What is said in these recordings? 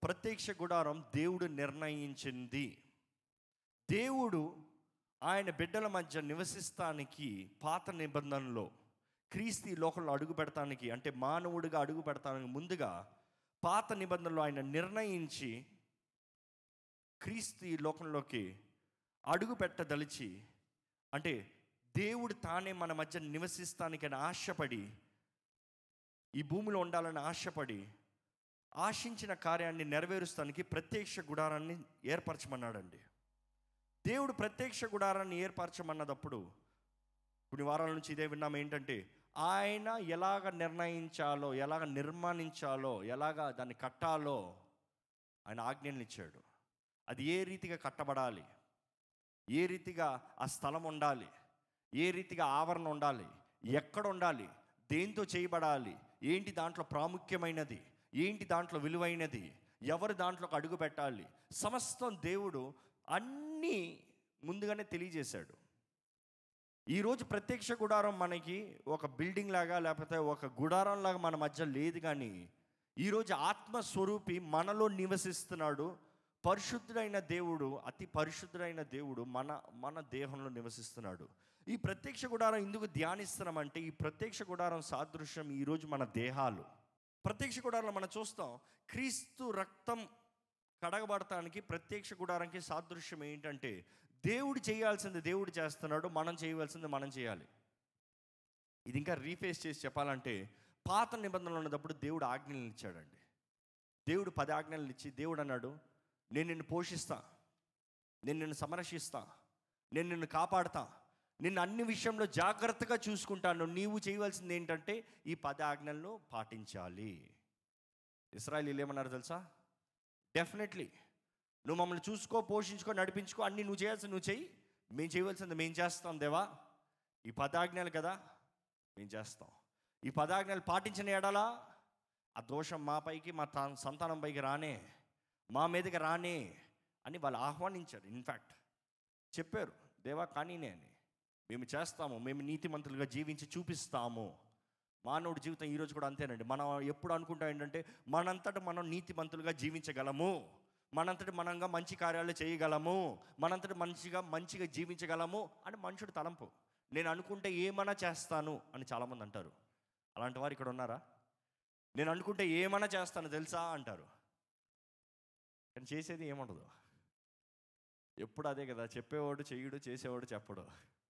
ప్రత్యక్ష గుడారం దేవుడు నిర్ణయించింది దేవుడు ఆయన బిడ్డల మధ్య నివసిస్తానికి పాత నిబంధనలో క్రీస్తు ఈ లోకంలో అడుగు పెడతానికి అంటే మానవుడిగా అడుగు పెడతానికి ముందుగా పాత నిబంధనలో ఆయన నిర్ణయించి క్రీస్తు ఈ లోకంలోకి అడుగు పెట్టదలిచి అంటే దేవుడు తానే మన మధ్య నివసిస్తానికని ఆశపడి ఈ భూమిలో ఉండాలని ఆశపడి ఆశించిన కార్యాన్ని నెరవేరుస్తానికి ప్రత్యక్ష గుడారాన్ని ఏర్పరచమన్నాడండి దేవుడు ప్రత్యక్ష గుడారాన్ని ఏర్పరచమన్నదప్పుడు కొన్ని వారాల నుంచి ఇదే విన్నాం ఏంటంటే ఆయన ఎలాగ నిర్ణయించాలో ఎలాగ నిర్మాణించాలో ఎలాగ దాన్ని కట్టాలో ఆయన ఆజ్ఞలు ఇచ్చాడు అది ఏ రీతిగా కట్టబడాలి ఏ రీతిగా ఆ స్థలం ఉండాలి ఏ రీతిగా ఆవరణ ఉండాలి ఎక్కడ ఉండాలి దేంతో చేయబడాలి ఏంటి దాంట్లో ప్రాముఖ్యమైనది ఏంటి దాంట్లో విలువైనది ఎవరు దాంట్లోకి అడుగు పెట్టాలి సమస్తం దేవుడు అన్నీ ముందుగానే తెలియజేశాడు ఈరోజు ప్రత్యక్ష గుడారం మనకి ఒక బిల్డింగ్ లాగా లేకపోతే ఒక గుడారం లాగా మన మధ్య లేదు కానీ ఈరోజు ఆత్మస్వరూపి మనలో నివసిస్తున్నాడు పరిశుద్ధుడైన దేవుడు అతి పరిశుద్ధుడైన దేవుడు మన మన దేహంలో నివసిస్తున్నాడు ఈ ప్రత్యక్ష గుడారం ఎందుకు ధ్యానిస్తున్నామంటే ఈ ప్రత్యక్ష గుడారం సాదృశ్యం ఈరోజు మన దేహాలు ప్రత్యక్ష గుడారంలో మనం చూస్తాం క్రీస్తు రక్తం కడగబడటానికి ప్రత్యక్ష గుడారానికి సాదృశ్యం ఏంటంటే దేవుడు చేయాల్సింది దేవుడు చేస్తున్నాడు మనం చేయవలసింది మనం చేయాలి ఇది ఇంకా రీఫేస్ చేసి చెప్పాలంటే పాత నిబంధనలు ఉన్నప్పుడు దేవుడు ఆజ్ఞలను ఇచ్చాడండి దేవుడు పది ఆజ్ఞలను ఇచ్చి దేవుడు అన్నాడు నేను నిన్ను పోషిస్తా నేను నిన్ను సంరక్షిస్తా నేను నిన్ను కాపాడుతా నిన్ను అన్ని విషయంలో జాగ్రత్తగా చూసుకుంటాను నీవు చేయవలసింది ఏంటంటే ఈ పది ఆజ్ఞలను పాటించాలి ఇస్రాయలీలు ఏమన్నారు తెలుసా డెఫినెట్లీ నువ్వు మమ్మల్ని చూసుకో పోషించుకో నడిపించుకో అన్నీ నువ్వు చేయాల్సింది నువ్వు చెయ్యి మేము చేయవలసింది మేము చేస్తాం దేవా ఈ పదాజ్ఞలు కదా మేము చేస్తాం ఈ పదాజ్ఞలు పాటించిన ఎడలా ఆ దోషం మా పైకి మా తా- సంతానం పైకి రానే మా మీదకి రానే అని వాళ్ళు ఆహ్వానించారు ఇన్ఫ్యాక్ట్ చెప్పారు దేవా కానీనే అని మేము చేస్తాము మేము నీతిమంతులుగా జీవించి చూపిస్తాము మానవుడి జీవితం ఈరోజు కూడా అంతేనండి మనం ఎప్పుడు అనుకుంటాం ఏంటంటే మనంతట మనం నీతిమంతులుగా జీవించగలము మనంతటి మనంగా మంచి కార్యాలు చేయగలము మనంతటి మంచిగా మంచిగా జీవించగలము అని మనుషుడు తలంపు నేను అనుకుంటే ఏమన్నా చేస్తాను అని చాలామంది అంటారు అలాంటి వారు ఇక్కడ ఉన్నారా నేను అనుకుంటే ఏమన్నా చేస్తాను తెలుసా అంటారు కానీ చేసేది ఏముండదు ఎప్పుడు అదే కదా చెప్పేవాడు చెయ్యడు చేసేవాడు చెప్పడు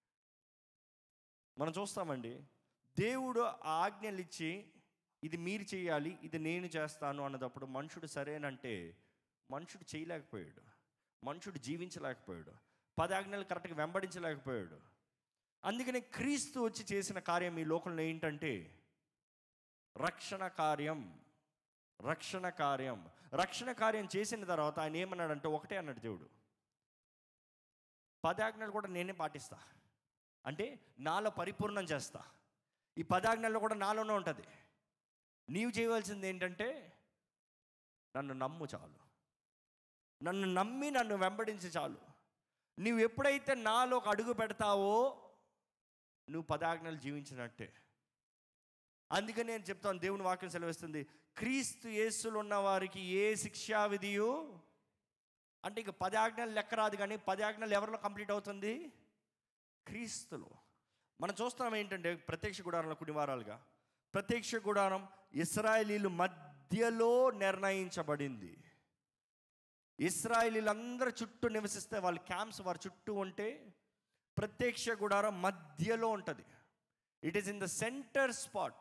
మనం చూస్తామండి దేవుడు ఆ ఆజ్ఞలు ఇచ్చి ఇది మీరు చేయాలి ఇది నేను చేస్తాను అన్నదప్పుడు మనుషుడు సరేనంటే మనుషుడు చేయలేకపోయాడు మనుషుడు జీవించలేకపోయాడు పది ఆజ్ఞలు కరెక్ట్గా వెంబడించలేకపోయాడు అందుకనే క్రీస్తు వచ్చి చేసిన కార్యం ఈ లోకంలో ఏంటంటే రక్షణ కార్యం రక్షణ కార్యం రక్షణ కార్యం చేసిన తర్వాత ఆయన ఏమన్నాడంటే ఒకటే అన్నాడు దేవుడు పదాజ్ఞలు కూడా నేనే పాటిస్తా అంటే నాలో పరిపూర్ణం చేస్తా ఈ పదాజ్ఞలు కూడా నాలోనే ఉంటుంది నీవు చేయవలసింది ఏంటంటే నన్ను నమ్ము చాలు నన్ను నమ్మి నన్ను వెంబడించి చాలు నీవు ఎప్పుడైతే నాలోకి అడుగు పెడతావో నువ్వు పదాజ్ఞలు జీవించినట్టే అందుకని నేను చెప్తాను దేవుని వాక్యం సెలవిస్తుంది క్రీస్తు యేసులు ఉన్న వారికి ఏ శిక్షా విధియు అంటే ఇక పది ఆజ్ఞలు లెక్క రాదు కానీ పది ఆజ్ఞలు ఎవరిలో కంప్లీట్ అవుతుంది క్రీస్తులో మనం చూస్తున్నాం ఏంటంటే ప్రత్యక్ష గుడారంలో కొన్ని వారాలుగా ప్రత్యక్ష గుడారం ఇస్రాయేలీలు మధ్యలో నిర్ణయించబడింది ఇస్రాయేలీలందరూ చుట్టూ నివసిస్తే వాళ్ళ క్యాంప్స్ వారి చుట్టూ ఉంటే ప్రత్యక్ష గుడారం మధ్యలో ఉంటుంది it is in the center spot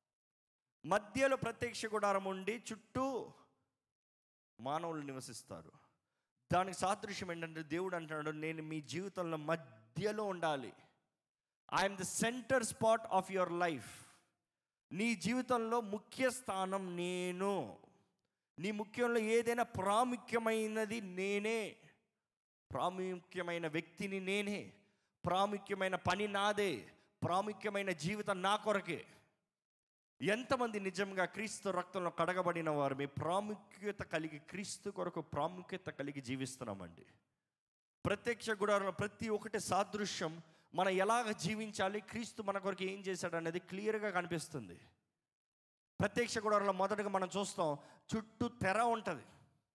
మధ్యలో ప్రత్యక్ష గుడారం ఉండి చుట్టూ మానవులు నివసిస్తారు దానికి సాదృశ్యం ఏంటంటే దేవుడు అంటున్నాడు నేను మీ జీవితంలో మధ్యలో ఉండాలి I'm the center spot of your life నీ జీవితంలో ముఖ్య స్థానం నేను నీ ముఖ్యంలో ఏదైనా ప్రాముఖ్యమైనది నేనే ప్రాముఖ్యమైన వ్యక్తిని నేనే ప్రాముఖ్యమైన పని నాదే ప్రాముఖ్యమైన జీవితం నా కొరకే ఎంతమంది నిజంగా క్రీస్తు రక్తంలో కడగబడిన వారు మీ ప్రాముఖ్యత కలిగి క్రీస్తు కొరకు ప్రాముఖ్యత కలిగి జీవిస్తున్నామండి ప్రత్యక్ష గుడారంలో ప్రతి ఒక్కటి సాదృశ్యం మనం ఎలాగ జీవించాలి క్రీస్తు మన కొరకు ఏం చేశాడు అనేది క్లియర్గా కనిపిస్తుంది ప్రత్యక్ష గుడారంలో మొదటగా మనం చూస్తాం చుట్టూ తెర ఉంటుంది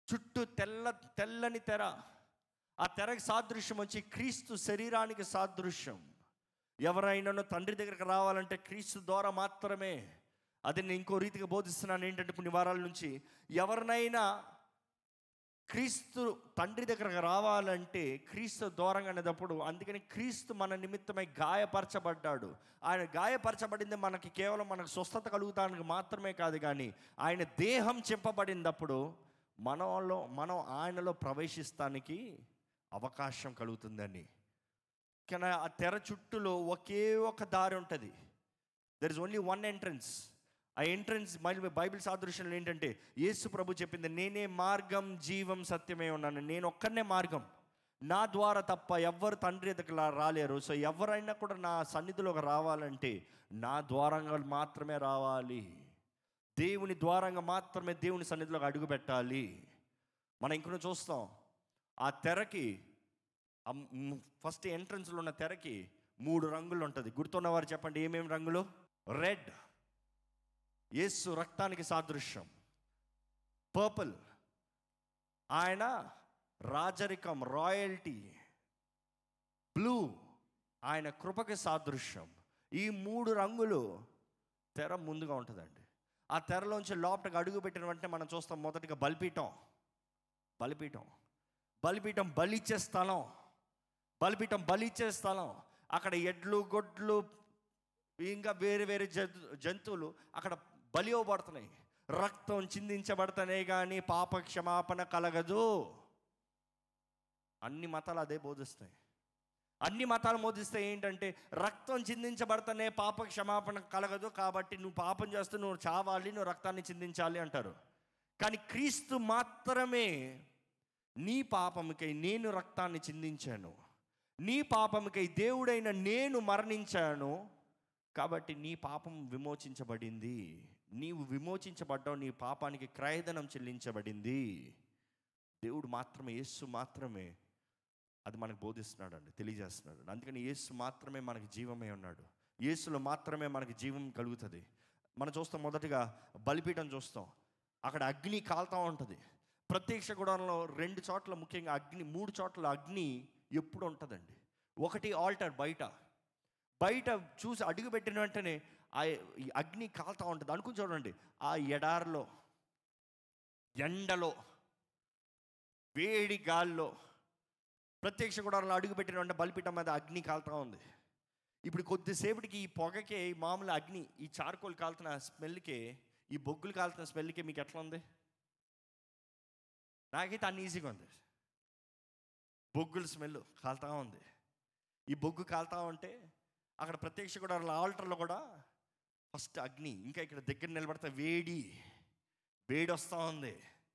చుట్టూ తెల్ల తెల్లని తెర ఆ తెరకి సాదృశ్యం వచ్చి క్రీస్తు శరీరానికి సాదృశ్యం ఎవరైనాను తండ్రి దగ్గరికి రావాలంటే క్రీస్తు ద్వారా మాత్రమే అది నేను ఇంకో రీతిగా బోధిస్తున్నాను ఏంటంటే కొన్ని వారాల నుంచి ఎవరినైనా క్రీస్తు తండ్రి దగ్గరకు రావాలంటే క్రీస్తు దూరంగా అనేటప్పుడు అందుకని క్రీస్తు మన నిమిత్తమై గాయపరచబడ్డాడు ఆయన గాయపరచబడింది మనకి కేవలం మనకు స్వస్థత కలుగుతానికి మాత్రమే కాదు కానీ ఆయన దేహం చెప్పబడినప్పుడు మనలో మనం ఆయనలో ప్రవేశిస్తానికి అవకాశం కలుగుతుందని కానీ ఆ తెర చుట్టూలో ఒకే ఒక దారి ఉంటుంది there is only one entrance ఆ ఎంట్రన్స్ మళ్ళీ బైబిల్ సాదృశ్యంలో ఏంటంటే యేసు ప్రభు చెప్పింది నేనే మార్గం జీవం సత్యమే ఉన్నాను నేను ఒక్కనే మార్గం నా ద్వారా తప్ప ఎవ్వరు తండ్రి దగ్గర రాలేరు సో ఎవరైనా కూడా నా సన్నిధిలోకి రావాలంటే నా ద్వారంగా మాత్రమే రావాలి దేవుని ద్వారంగా మాత్రమే దేవుని సన్నిధిలోకి అడుగు పెట్టాలి మనం ఇంకొన్ని చూస్తాం ఆ తెరకి ఫస్ట్ ఎంట్రన్స్లో ఉన్న తెరకి మూడు రంగులు ఉంటుంది గుర్తున్న వారు చెప్పండి ఏమేమి రంగులు రెడ్ యేసు రక్తానికి సాదృశ్యం పర్పుల్ ఆయన రాజరికం రాయల్టీ బ్లూ ఆయన కృపకి సాదృశ్యం ఈ మూడు రంగులు తెర ముందుగా ఉంటుందండి ఆ తెరలోంచి లోపలికి అడుగు పెట్టిన వెంటనే మనం చూస్తాం మొదటిగా బలిపీఠం బలిపీఠం బలిపీఠం బలిచ్చే స్థలం బలిపీఠం బలిచ్చే స్థలం అక్కడ ఎడ్లు గొడ్లు ఇంకా వేరే వేరే జంతు జంతువులు అక్కడ బలి ఇవ్వబడుతున్నాయి రక్తం చిందించబడతానే కానీ పాప క్షమాపణ కలగదు అన్ని మతాలు అదే బోధిస్తాయి అన్ని మతాలు బోధిస్తే ఏంటంటే రక్తం చిందించబడతానే పాప క్షమాపణ కలగదు కాబట్టి నువ్వు పాపం చేస్తే నువ్వు చావాలి నువ్వు రక్తాన్ని చిందించాలి అంటారు కానీ క్రీస్తు మాత్రమే నీ పాపముకై నేను రక్తాన్ని చిందించాను నీ పాపముకై దేవుడైన నేను మరణించాను కాబట్టి నీ పాపం విమోచించబడింది నీవు విమోచించబడ్డావు నీ పాపానికి క్రయధనం చెల్లించబడింది దేవుడు మాత్రమే యేసు మాత్రమే అది మనకు బోధిస్తున్నాడు అండి తెలియజేస్తున్నాడు అందుకని యేసు మాత్రమే మనకి జీవమే ఉన్నాడు యేసులో మాత్రమే మనకి జీవం కలుగుతుంది మనం చూస్తాం మొదటిగా బలిపీఠం చూస్తాం అక్కడ అగ్ని కాలుతూ ఉంటుంది ప్రత్యక్ష గుడంలో రెండు చోట్ల ముఖ్యంగా అగ్ని మూడు చోట్ల అగ్ని ఎప్పుడు ఉంటుందండి ఒకటి ఆల్టర్ బయట బయట చూసి అడుగు పెట్టిన వెంటనే ఆ ఈ అగ్ని కాలుతూ ఉంటుంది అనుకుని చూడండి ఆ ఎడారిలో ఎండలో వేడి గాల్లో ప్రత్యక్ష గుడారంలో అడుగు పెట్టిన వెంటనే బలిపీఠం మీద అగ్ని కాలుతూ ఉంది ఇప్పుడు కొద్దిసేపటికి ఈ పొగకే ఈ మామూలు అగ్ని ఈ చార్కోల్ కాలుతున్న స్మెల్కే ఈ బొగ్గులు కాలుతున్న స్మెల్కే మీకు ఎట్లా ఉంది నాకైతే అన్ని ఈజీగా ఉంది బొగ్గుల స్మెల్ కాలుతా ఉంది ఈ బొగ్గు కాలుతా ఉంటే అక్కడ ప్రత్యక్ష కూడా ఆల్టర్లో కూడా ఫస్ట్ అగ్ని ఇంకా ఇక్కడ దగ్గర నిలబడితే వేడి వేడి వస్తూ ఉంది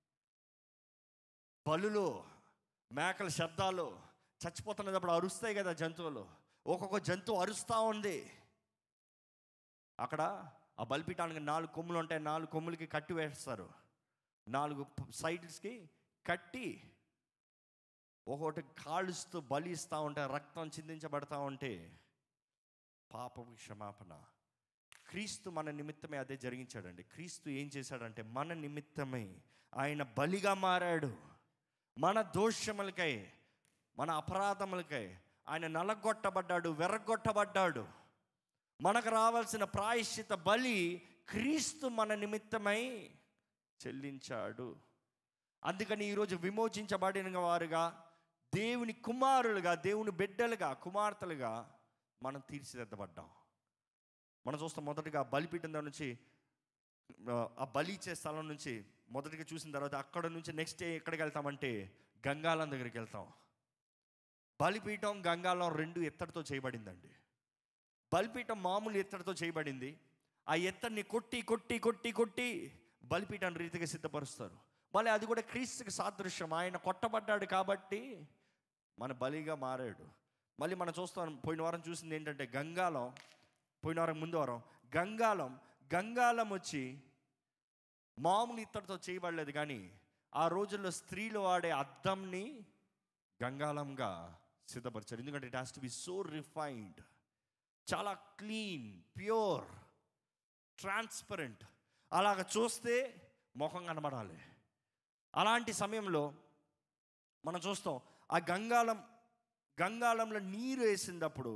బలులు మేకల శబ్దాలు చచ్చిపోతున్నప్పుడు అరుస్తాయి కదా జంతువులు ఒక్కొక్క జంతువు అరుస్తూ ఉంది అక్కడ ఆ బలిపీఠానికి నాలుగు కొమ్ములు ఉంటాయి నాలుగు కొమ్ములకి కట్టి వేస్తారు నాలుగు సైడ్స్కి కట్టి ఒక్కొక్కటి కాలుస్తూ బలి ఇస్తూ ఉంటే రక్తం చిందించబడతా ఉంటే పాప క్షమాపణ క్రీస్తు మన నిమిత్తమే అదే జరిగించాడండి క్రీస్తు ఏం చేశాడంటే మన నిమిత్తమై ఆయన బలిగా మారాడు మన దోషములకై మన అపరాధములకై ఆయన నలగొట్టబడ్డాడు వెరగొట్టబడ్డాడు మనకు రావాల్సిన ప్రాయశ్చిత బలి క్రీస్తు మన నిమిత్తమై చెల్లించాడు అందుకని ఈరోజు విమోచించబడిన వారుగా దేవుని కుమారులుగా దేవుని బిడ్డలుగా కుమార్తెలుగా మనం తీర్చిదిద్దబడ్డాం మనం చూస్తాం మొదటిగా బలిపీఠం దగ్గర నుంచి ఆ, ఆ బలి ఇచ్చే స్థలం నుంచి మొదటిగా చూసిన తర్వాత అక్కడ నుంచి నెక్స్ట్ డే ఎక్కడికి వెళ్తామంటే గంగాలం దగ్గరికి వెళ్తాం బలిపీఠం గంగాలం రెండు ఎత్తడితో చేయబడిందండి బలిపీఠం మామూలు ఎత్తడితో చేయబడింది ఆ ఎత్తడిని కొట్టి కొట్టి కొట్టి కొట్టి బలిపీఠాన్ని రీతిగా సిద్ధపరుస్తారు మళ్ళీ అది కూడా క్రీస్తుకి సాదృశ్యం ఆయన కొట్టబడ్డాడు కాబట్టి మన బలిగా మారాడు మళ్ళీ మనం చూస్తాం పోయిన వారం చూసింది ఏంటంటే గంగాలం పోయిన వారం ముందు వారం గంగాలం గంగాలం వచ్చి మామూలు ఇత్తడితో చేయబడలేదు కానీ ఆ రోజుల్లో స్త్రీలు వాడే అద్దంని గంగాలంగా సిద్ధపరిచారు ఎందుకంటే it has to be so refined చాలా క్లీన్ ప్యూర్ ట్రాన్స్పరెంట్ అలాగ చూస్తే ముఖం కనబడాలి అలాంటి సమయంలో మనం చూస్తాం ఆ గంగాళం గంగాళంలో నీరు వేసినప్పుడు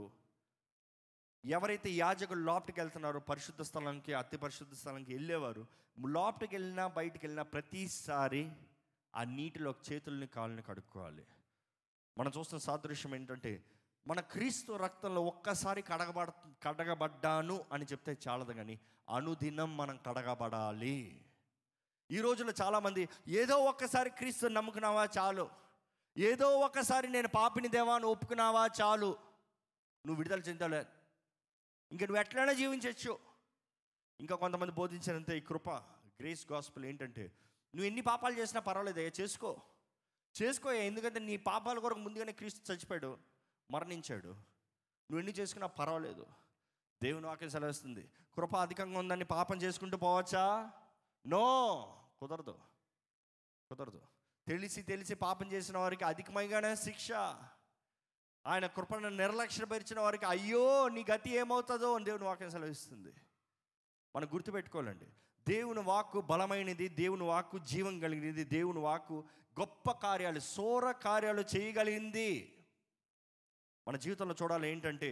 ఎవరైతే యాజకులు లోపలికి వెళ్తున్నారో పరిశుద్ధ స్థలంకి అతి పరిశుద్ధ స్థలంకి వెళ్ళేవారు లోపలికి వెళ్ళినా బయటికి వెళ్ళినా ప్రతిసారి ఆ నీటిలో చేతుల్ని కాళ్ళని కడుక్కోవాలి మనం చూస్తున్న సాదృశ్యం ఏంటంటే మన క్రీస్తు రక్తంలో ఒక్కసారి కడగబడ కడగబడ్డాను అని చెప్తే చాలదు కానీ అనుదినం మనం కడగబడాలి ఈ రోజుల్లో చాలామంది ఏదో ఒక్కసారి క్రీస్తు నమ్ముకున్నావా చాలు ఏదో ఒక్కసారి నేను పాపిని దేవాన్ని ఒప్పుకున్నావా చాలు నువ్వు విడుదల చెందాలే ఇంకా నువ్వు ఎట్లైనా జీవించవచ్చు ఇంకా కొంతమంది బోధించినంత ఈ కృప గ్రేస్ గాస్పుల్ ఏంటంటే నువ్వు ఎన్ని పాపాలు చేసినా పర్వాలేదయ్యా చేసుకో చేసుకోయా ఎందుకంటే నీ పాపాల కొరకు ముందుగానే క్రీస్తు చచ్చిపోయాడు మరణించాడు నువ్వు ఎన్ని చేసుకున్నా పర్వాలేదు దేవుని వాక్యం సెలవిస్తుంది కృప అధికంగా ఉందని పాపం చేసుకుంటూ పోవచ్చా నో కుదరదు కుదరదు తెలిసి తెలిసి పాపం చేసిన వారికి అధికమైగానే శిక్ష ఆయన కృపను నిర్లక్ష్యపరిచిన వారికి అయ్యో నీ గతి ఏమవుతుందో అని దేవుని వాక్యం సెలవిస్తుంది మనం గుర్తుపెట్టుకోవాలండి దేవుని వాక్కు బలమైనది దేవుని వాక్కు జీవం కలిగినది దేవుని వాక్కు గొప్ప కార్యాలు సోర కార్యాలు చేయగలిగింది మన జీవితంలో చూడాలి ఏంటంటే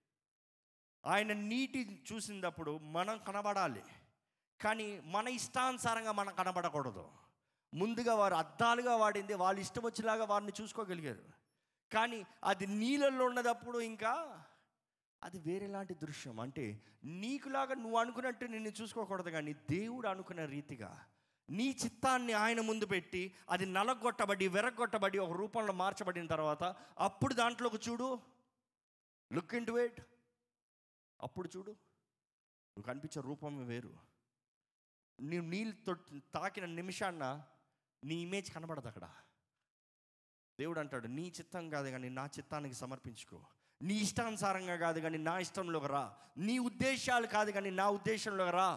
ఆయన నీటి చూసినప్పుడు మనం కనబడాలి కానీ మన ఇష్టానుసారంగా మనం కనబడకూడదు ముందుగా వారు అద్దాలుగా వాడింది వాళ్ళు ఇష్టం వచ్చేలాగా వారిని చూసుకోగలిగారు కానీ అది నీళ్ళల్లో ఉన్నదప్పుడు ఇంకా అది వేరేలాంటి దృశ్యం అంటే నీకులాగా నువ్వు అనుకున్నట్టు నిన్ను చూసుకోకూడదు కానీ దేవుడు అనుకున్న రీతిగా నీ చిత్తాన్ని ఆయన ముందు పెట్టి అది నలగొట్టబడి వెరగొట్టబడి ఒక రూపంలో మార్చబడిన తర్వాత అప్పుడు దాంట్లోకి చూడు లుక్ ఇన్ టు ఇట్ అప్పుడు చూడు నువ్వు కనిపించే రూపం వేరు నీవు నీళ్ళు తొట్ తాకిన నిమిషాన్న నీ ఇమేజ్ కనబడదు అక్కడ దేవుడు అంటాడు నీ చిత్తం కాదు కానీ నా చిత్తానికి సమర్పించుకో నీ ఇష్టానుసారంగా కాదు కానీ నా ఇష్టంలోకి రా నీ ఉద్దేశాలు కాదు కానీ నా ఉద్దేశంలోకి రా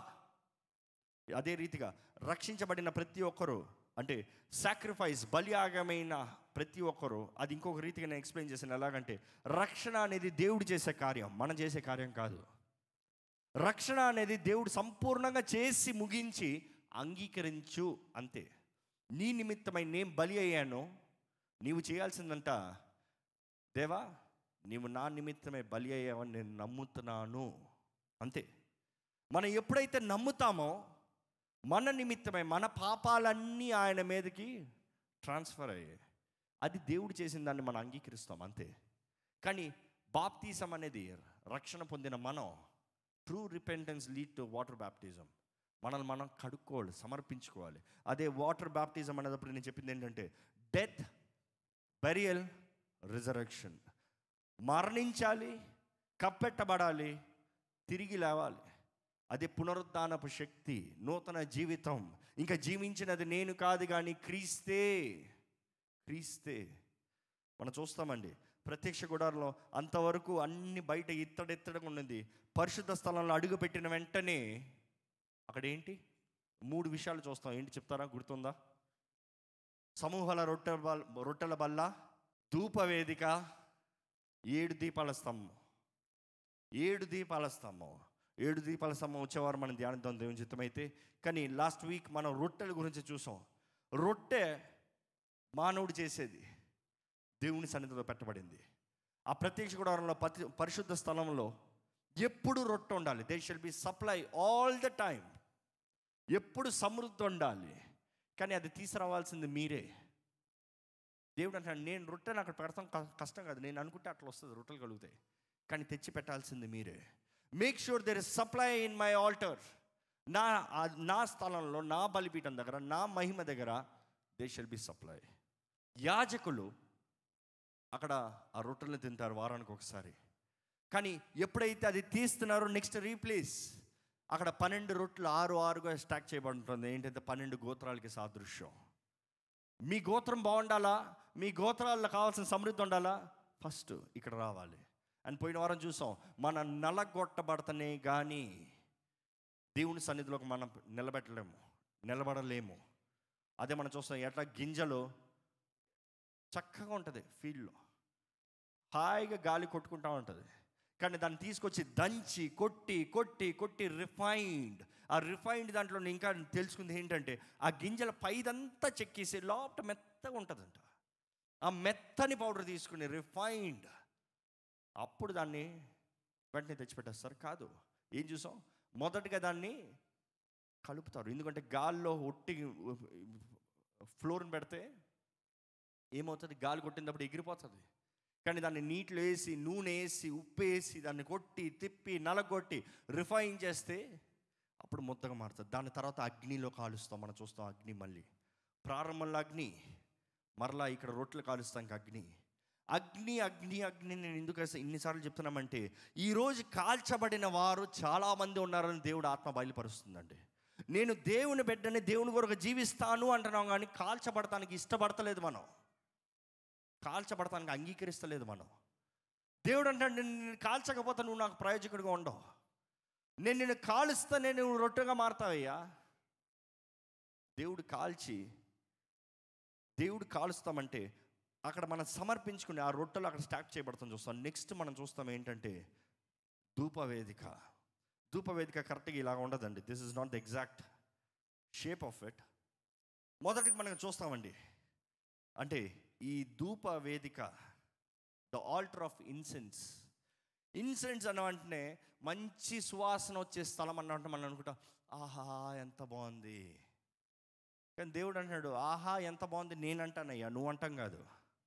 అదే రీతిగా రక్షించబడిన ప్రతి ఒక్కరు అంటే సాక్రిఫైస్ బలియాగమైన ప్రతి ఒక్కరు అది ఇంకొక రీతిగా నేను ఎక్స్ప్లెయిన్ చేశాను ఎలాగంటే రక్షణ అనేది దేవుడు చేసే కార్యం మనం చేసే కార్యం కాదు రక్షణ అనేది దేవుడు సంపూర్ణంగా చేసి ముగించి అంగీకరించు అంతే నీ నిమిత్తమై నేను బలి అయ్యాను నీవు చేయాల్సిందంట దేవా నీవు నా నిమిత్తమే బలి అయ్యావని నేను నమ్ముతున్నాను అంతే మనం ఎప్పుడైతే నమ్ముతామో మన నిమిత్తమై మన పాపాలన్నీ ఆయన మీదకి ట్రాన్స్ఫర్ అయ్యాయి అది దేవుడు చేసిన దాన్ని మనం అంగీకరిస్తాం అంతే కానీ బాప్తీసం అనేది రక్షణ పొందిన మనం true repentance lead to water baptism మనల్ని మనం కడుక్కోవాలి సమర్పించుకోవాలి అదే వాటర్ బ్యాప్టిజం అనేటప్పుడు నేను చెప్పింది ఏంటంటే డెత్ బెరియల్ రిజరక్షన్ మరణించాలి కప్పెట్టబడాలి తిరిగి లేవాలి అది పునరుద్ధానపు శక్తి నూతన జీవితం ఇంకా జీవించినది నేను కాదు కానీ క్రీస్తే క్రీస్తే మనం చూస్తామండి ప్రత్యక్ష గుడారంలో అంతవరకు అన్ని బయట ఇత్తడిత్తడగా ఉన్నది పరిశుద్ధ స్థలంలో అడుగు పెట్టిన వెంటనే అక్కడ ఏంటి మూడు విషయాలు చూస్తాం ఏంటి చెప్తారా గుర్తుందా సమూహాల రొట్టె బల్- రొట్టెల బల్ల ధూపవేదిక ఏడు దీపాల స్తంభం ఏడు దీపాల స్తంభం ఏడు దీపాల స్తంభం వచ్చేవారు మనం ధ్యానిద్దాం దేవుని చిత్తమైతే కానీ లాస్ట్ వీక్ మనం రొట్టెల గురించి చూసాం రొట్టె మానవుడు చేసేది దేవుని సన్నిధిలో పెట్టబడింది ఆ ప్రత్యక్ష గుడారంలో పతి పరిశుద్ధ స్థలంలో ఎప్పుడు రొట్టె ఉండాలి they shall be supply all the time ఎప్పుడు సమృద్ధి ఉండాలి కానీ అది తీసుకురావాల్సింది మీరే దేవుడు అంటాడు నేను రొట్టెని అక్కడ పెడతాం క- కష్టం కాదు నేను అనుకుంటే అట్లా వస్తుంది రొట్టెలు కలుగుతాయి కానీ తెచ్చి పెట్టాల్సింది మీరే make sure there is supply in my altar నా ఆ- నా స్థలంలో నా బలిపీఠం దగ్గర నా మహిమ దగ్గర దే షల్ బి సప్లై యాజకులు అక్కడ ఆ రొట్టెలను తింటారు వారానికి ఒకసారి కానీ ఎప్పుడైతే అది తీస్తున్నారో నెక్స్ట్ రీప్లేస్ అక్కడ పన్నెండు రొట్టెలు ఆరు ఆరుగా స్టాక్ చేయబడి ఉంటుంది ఏంటంటే పన్నెండు గోత్రాలకి సాదృశ్యం మీ గోత్రం బాగుండాలా మీ గోత్రాల్లో కావాల్సిన సమృద్ధి ఉండాలా ఫస్ట్ ఇక్కడ రావాలి అని పోయిన వారం చూసాం మన నలగొట్టబడతనే కానీ దేవుని సన్నిధిలోకి మనం నిలబెట్టలేము నిలబడలేము అదే మనం చూస్తాం ఎట్లా గింజలు చక్కగా ఉంటుంది ఫీల్డ్లో హాయిగా గాలి కొట్టుకుంటా ఉంటుంది కానీ దాన్ని తీసుకొచ్చి దంచి కొట్టి కొట్టి కొట్టి రిఫైన్డ్ ఆ రిఫైన్డ్ దాంట్లో ఇంకా తెలుసుకుంది ఏంటంటే ఆ గింజల పైదంతా చెక్కేసి లోపల మెత్తగా ఉంటుందంట ఆ మెత్తని పౌడర్ తీసుకుని రిఫైన్డ్ అప్పుడు దాన్ని వెంటనే తెచ్చిపెట్టేస్తారు కాదు ఏం చూసాం మొదటగా దాన్ని కలుపుతారు ఎందుకంటే గాల్లో ఒట్టి ఫ్లోర్ని పెడితే ఏమవుతుంది గాలి కొట్టినప్పుడు ఎగిరిపోతుంది కానీ దాన్ని నీటిలో వేసి నూనె వేసి ఉప్పు వేసి దాన్ని కొట్టి తిప్పి నలగొట్టి రిఫైన్ చేస్తే అప్పుడు ముద్దగా మారుతుంది దాని తర్వాత అగ్నిలో కాలుస్తాం మనం చూస్తాం అగ్ని మళ్ళీ ప్రారంభంలో అగ్ని మరలా ఇక్కడ రొట్టెలు కాలుస్తాం ఇంకా అగ్ని అగ్ని అగ్ని అగ్ని నేను ఎందుకు అసలు ఇన్నిసార్లు చెప్తున్నామంటే ఈరోజు కాల్చబడిన వారు చాలామంది ఉన్నారని దేవుడు ఆత్మ బయలుపరుస్తుందండి నేను దేవుని బిడ్డని దేవుని కొరకు జీవిస్తాను అంటున్నాం కానీ కాల్చబడటానికి ఇష్టపడతలేదు మనం కాల్చబడటానికి అంగీకరిస్తలేదు మనం దేవుడు అంటే నేను నిన్ను కాల్చకపోతే నువ్వు నాకు ప్రయోజకుడిగా ఉండవు నేను నిన్ను కాలుస్తానే నువ్వు రొట్టెగా మారుతావయ్యా దేవుడు కాల్చి దేవుడు కాలుస్తామంటే అక్కడ మనం సమర్పించుకుని ఆ రొట్టెలు అక్కడ స్టాక్ చేయబడతాం చూస్తాం నెక్స్ట్ మనం చూస్తాం ఏంటంటే ధూపవేదిక ధూపవేదిక కరెక్ట్గా ఇలా ఉండదండి this is not the exact shape of it మొదటికి మనం చూస్తామండి అంటే ఈ ధూప వేదిక the altar of incense incense అన్న వెంటనే మంచి సువాసన వచ్చే స్థలం అన్నట్టు మనం అనుకుంటాం ఆహా ఎంత బాగుంది కానీ దేవుడు అంటున్నాడు ఆహా ఎంత బాగుంది నేను అంటానయ్యా నువ్వు అంటాం కాదు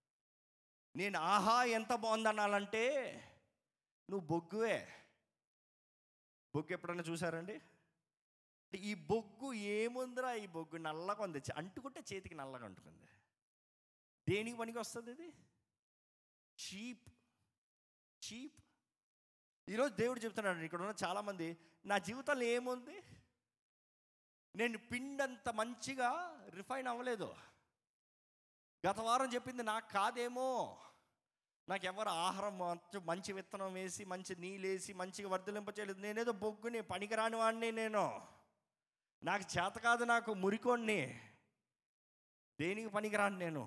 నేను ఆహా ఎంత బాగుంది అనాలంటే నువ్వు బొగ్గువే బొగ్గు ఎప్పుడన్నా చూసారండి అంటే ఈ బొగ్గు ఏముందిరా ఈ బొగ్గు నల్లగా ఉంది అంటుకుంటే చేతికి నల్లగా అంటుకుంది దేనికి పనికి వస్తుంది ఇది చీప్ చీప్ ఈరోజు దేవుడు చెప్తున్నాడు ఇక్కడ ఉన్న చాలామంది నా జీవితంలో ఏముంది నేను పిండంత మంచిగా రిఫైన్ అవ్వలేదు గత వారం చెప్పింది నాకు కాదేమో నాకు ఎవరు ఆహారం మంచి మంచి విత్తనం వేసి మంచి నీళ్ళు వేసి మంచిగా వర్ధలింప చేయలేదు నేనేదో బొగ్గుని పనికిరాని వాడిని నేను నాకు చేత కాదు నాకు మురికోణ్ణి దేనికి పనికిరాను నేను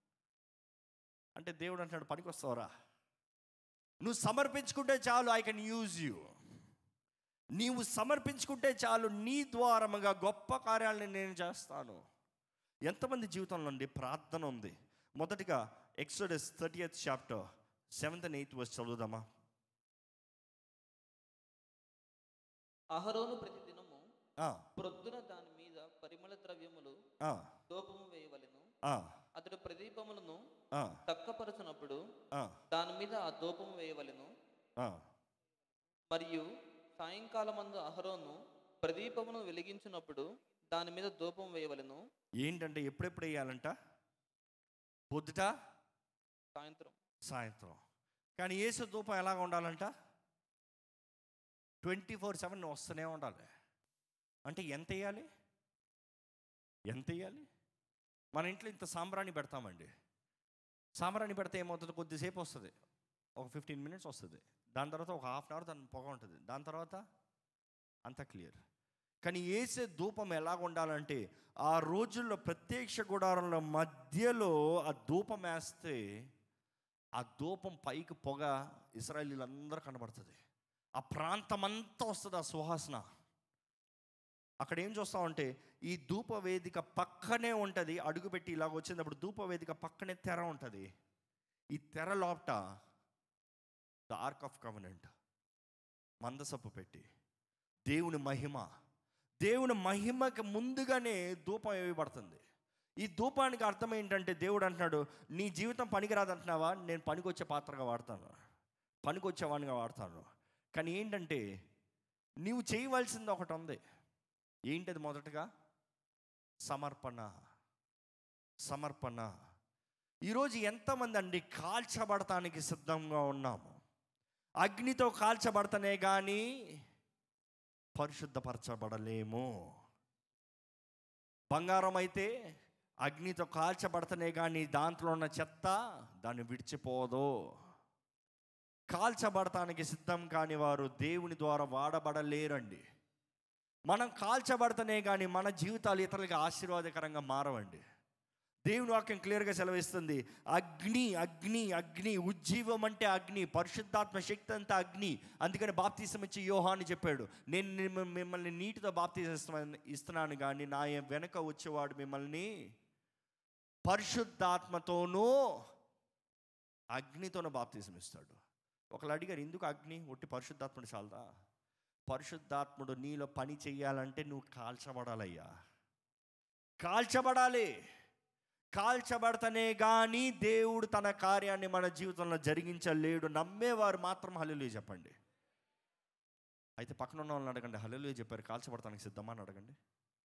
అంటే దేవుడు అంటాడు పనికి వస్తావురా నువ్వు సమర్పించుకుంటే చాలు ఐ కెన్ యూజ్ యూ నీవు సమర్పించుకుంటే చాలు నీ ద్వారముగా గొప్ప కార్యాలను నేను చేస్తాను ఎంతమంది జీవితంలో అండి ప్రార్థన ఉంది మొదటిగా Exodus thirty eighth chapter seventh and eighth verse చదువుదామా అహరోను ప్రతిదినము ఆ, ప్రొద్దున దాని మీద పరిమళ ద్రవ్యములు ఆ, దూపము వేయవలెను ఆ, అతడు ప్రదీపములను ఆ, తక్కపరచునప్పుడు ఆ, దాని మీద ఆ దూపము వేయవలెను ఆ. మరియు సాయంకాలమందు అహరోను ప్రదీపమును వెలిగించినప్పుడు దాని మీద ధూపం వేయవలెను ఏంటంటే ఎప్పుడెప్పుడు వేయాలంట పొద్దుట సాయంత్రం సాయంత్రం కానీ ఏసు ధూపం ఎలాగ ఉండాలంట ట్వంటీ ఫోర్ సెవెన్ వస్తూనే ఉండాలి అంటే ఎంత వేయాలి ఎంత వేయాలి మన ఇంట్లో ఇంత సాంబ్రాణి పెడతామండి సాంబ్రాణి పెడితే ఏమవుతుంది కొద్దిసేపు వస్తుంది ఒక ఫిఫ్టీన్ మినిట్స్ వస్తుంది దాని తర్వాత ఒక హాఫ్ అన్ అవర్ దాని పొగ ఉంటుంది దాని తర్వాత అంత క్లియర్ కానీ వేసే ధూపం ఎలాగ ఉండాలంటే ఆ రోజుల్లో ప్రత్యక్ష గుడారంలో మధ్యలో ఆ ధూపం వేస్తే ఆ ధూపం పైకి పొగ ఇస్రాయలీలందరూ కనబడుతుంది ఆ ప్రాంతం అంతా వస్తుంది ఆ సువాసన అక్కడ ఏం చూస్తామంటే ఈ ధూప వేదిక పక్కనే ఉంటుంది అడుగుపెట్టి ఇలాగ వచ్చినప్పుడు ధూప వేదిక పక్కనే తెర ఉంటుంది ఈ తెర లోపట ద ఆర్క్ ఆఫ్ కవనెంట్ మందసప్పు పెట్టి దేవుని మహిమ దేవుని మహిమకి ముందుగానే ధూపం వేయబడుతుంది ఈ ధూపానికి అర్థం ఏంటంటే దేవుడు అంటున్నాడు నీ జీవితం పనికిరాదు అంటున్నావా నేను పనికొచ్చే పాత్రగా వాడతాను పనికొచ్చేవాడిగా వాడతాను కానీ ఏంటంటే నీవు చేయవలసింది ఒకటి ఉంది ఏంటది మొదటగా సమర్పణ సమర్పణ ఈరోజు ఎంతమంది అండి కాల్చబడటానికి సిద్ధంగా ఉన్నాము అగ్నితో కాల్చబడతనే కానీ పరిశుద్ధపరచబడలేము బంగారం అయితే అగ్నితో కాల్చబడతనే కానీ దాంట్లో ఉన్న చెత్త దాన్ని విడిచిపోదు కాల్చబడటానికి సిద్ధం కాని వారు దేవుని ద్వారా వాడబడలేరండి మనం కాల్చబడతనే కానీ మన జీవితాలు ఇతరులకి ఆశీర్వాదకరంగా మారవండి దేవుని వాక్యం క్లియర్గా సెలవిస్తుంది అగ్ని అగ్ని అగ్ని ఉజ్జీవం అంటే అగ్ని పరిశుద్ధాత్మ శక్తి అంతా అగ్ని అందుకని బాప్తీసం ఇచ్చి యోహాని చెప్పాడు నేను మిమ్మ- మిమ్మల్ని నీటితో బాప్తీసం ఇస్తున్నాను కానీ నా వెనక వచ్చేవాడు మిమ్మల్ని పరిశుద్ధాత్మతోనూ అగ్నితోనూ బాప్తీసం ఇస్తాడు ఒకళ్ళు అడిగారు ఎందుకు అగ్ని ఒట్టి పరిశుద్ధాత్ముడు చాలదా పరిశుద్ధాత్ముడు నీలో పని చెయ్యాలంటే నువ్వు కాల్చబడాలయ్యా కాల్చబడాలి కాల్చబడతనే కానీ దేవుడు తన కార్యాన్ని మన జీవితంలో జరిగించలేడు నమ్మేవారు మాత్రం హల్లెలూయా చెప్పండి అయితే పక్కన ఉన్న వాళ్ళని అడగండి హల్లెలూయా చెప్పారు కాల్చబడతానికి సిద్ధమా అని అడగండి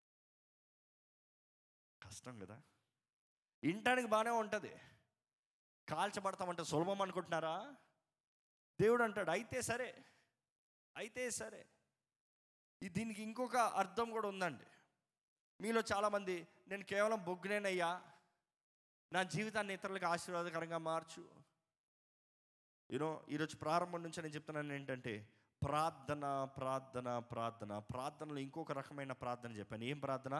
కష్టం కదా వినటానికి బాగానే ఉంటుంది కాల్చబడతామంటే సులభం అనుకుంటున్నారా దేవుడు అంటాడు అయితే సరే అయితే సరే ఈ దీనికి ఇంకొక అర్థం కూడా ఉందండి మీలో చాలామంది నేను కేవలం బొగ్గునేనయ్యా నా జీవితాన్ని ఇతరులకు ఆశీర్వాదకరంగా మార్చు యూనో ఈరోజు ప్రారంభం నుంచి నేను చెప్తున్నాను ఏంటంటే ప్రార్థన ప్రార్థన ప్రార్థన ప్రార్థనలో ఇంకొక రకమైన ప్రార్థన చెప్పాను ఏం ప్రార్థన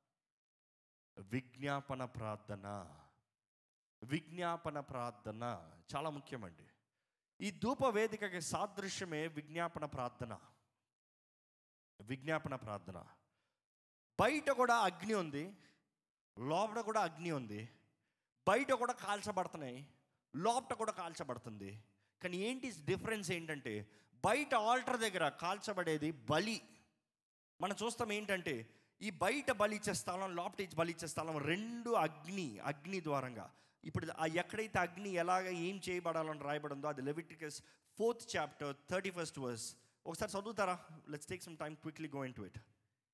విజ్ఞాపన ప్రార్థన విజ్ఞాపన ప్రార్థన చాలా ముఖ్యమండి ఈ ధూప వేదికకి సాదృశ్యమే విజ్ఞాపన ప్రార్థన విజ్ఞాపన ప్రార్థన బయట కూడా అగ్ని ఉంది లోపల కూడా అగ్ని ఉంది బయట కూడా కాల్చబడుతున్నాయి లోపల కూడా కాల్చబడుతుంది కానీ ఏంటి డిఫరెన్స్ ఏంటంటే బయట ఆల్టర్ దగ్గర కాల్చబడేది బలి మనం చూస్తాం ఏంటంటే ఈ బయట బలి ఇచ్చే స్థలం లోపల ఇచ్చి బలి ఇచ్చే స్థలం రెండు అగ్ని అగ్ని ద్వారంగా ఇప్పుడు ఆ ఎక్కడైతే అగ్ని ఎలాగ ఏం చేయబడాలని రాయబడిందో అది Leviticus fourth chapter thirty first verse ఒకసారి చదువుతారా let's take some time quickly go into it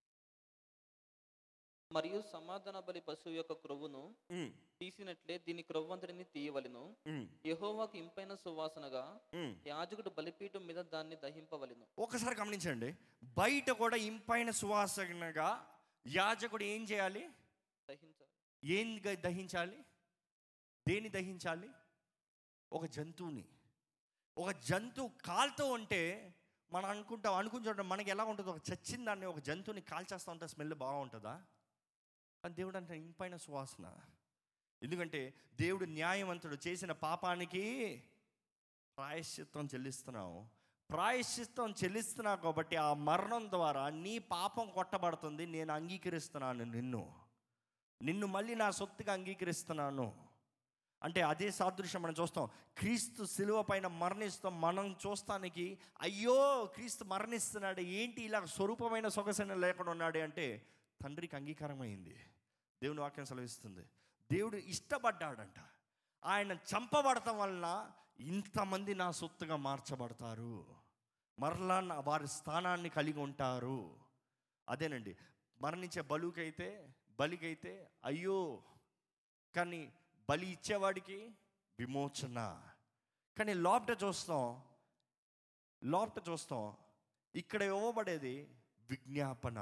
మరియు సమాధాన బలి పశువు యొక్క క్రొవ్వును తీసినట్లే దీని క్రొవ్వంతటిని తీయవలెను యెహోవాకు ఇంపైన సువాసనగా యాజకుడు బలిపీఠం మీద దాన్ని దహింపవలెను ఒకసారి గమనించండి బయట కూడా ఇంపైన సువాసనగా యాజకుడు ఏం చేయాలి దహించాలి ఏం గ- దహించాలి దేని దహించాలి ఒక జంతువుని ఒక జంతువు కాలుతూ ఉంటే మనం అనుకుంటాం అనుకుంటాం మనకి ఎలా ఉంటుంది ఒక చచ్చిన దాన్ని ఒక జంతువుని కాల్చేస్తూ ఉంటే స్మెల్ బాగుంటుందా అని దేవుడు అంటే ఇంపైన సువాసన ఎందుకంటే దేవుడు న్యాయవంతుడు చేసిన పాపానికి ప్రాయశ్చిత్తం చెల్లిస్తున్నావు ప్రాయశ్చిత్తం చెల్లిస్తున్నావు కాబట్టి ఆ మరణం ద్వారా నీ పాపం కొట్టబడుతుంది నేను అంగీకరిస్తున్నాను నిన్ను నిన్ను మళ్ళీ నా సొత్తుగా అంగీకరిస్తున్నాను అంటే అదే సాదృశ్యం మనం చూస్తాం క్రీస్తు శిలువ పైన మరణిస్తాం మనం చూస్తానికి అయ్యో క్రీస్తు మరణిస్తున్నాడు ఏంటి ఇలా స్వరూపమైన సొగసైన లేకుండా ఉన్నాడు అంటే తండ్రికి అంగీకారం అయింది దేవుని వాక్యం సెలవిస్తుంది దేవుడు ఇష్టపడ్డాడంట ఆయన చంపబడటం వలన ఇంతమంది నా సొత్తుగా మార్చబడతారు మరలా నా- వారి స్థానాన్ని కలిగి ఉంటారు అదేనండి మరణించే బలుకైతే బలికైతే అయ్యో కానీ బలి ఇచ్చేవాడికి విమోచన కానీ లోపట చూస్తాం లోపట చూస్తాం ఇక్కడ ఇవ్వబడేది విజ్ఞాపన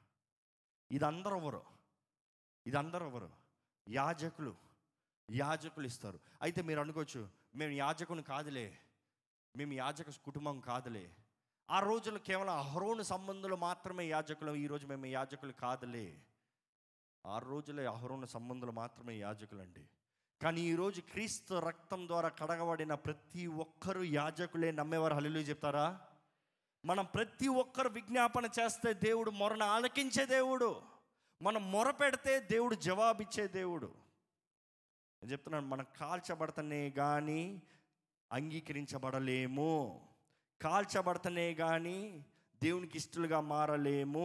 ఇదందరూ ఎవరు ఇదందరూ ఎవరు యాజకులు యాజకులు ఇస్తారు అయితే మీరు అనుకోవచ్చు మేము యాజకుని కాదులే మేము యాజక కుటుంబం కాదులే ఆ రోజుల్లో కేవలం అహరోను సంబంధులు మాత్రమే యాజకులు ఈరోజు మేము యాజకులు కాదులే ఆ రోజులే అహరోను సంబంధులు మాత్రమే యాజకులండి కానీ ఈరోజు క్రీస్తు రక్తం ద్వారా కడగబడిన ప్రతి ఒక్కరూ యాజకులే నమ్మేవారు హల్లు చెప్తారా మనం ప్రతి ఒక్కరు విజ్ఞాపన చేస్తే దేవుడు మొరను ఆలకించే దేవుడు మనం మొర పెడితే దేవుడు జవాబిచ్చే దేవుడు నేను చెప్తున్నాను మనం కాల్చబడతనే కానీ అంగీకరించబడలేము కాల్చబడతనే కానీ దేవునికి ఇష్టలుగా మారలేము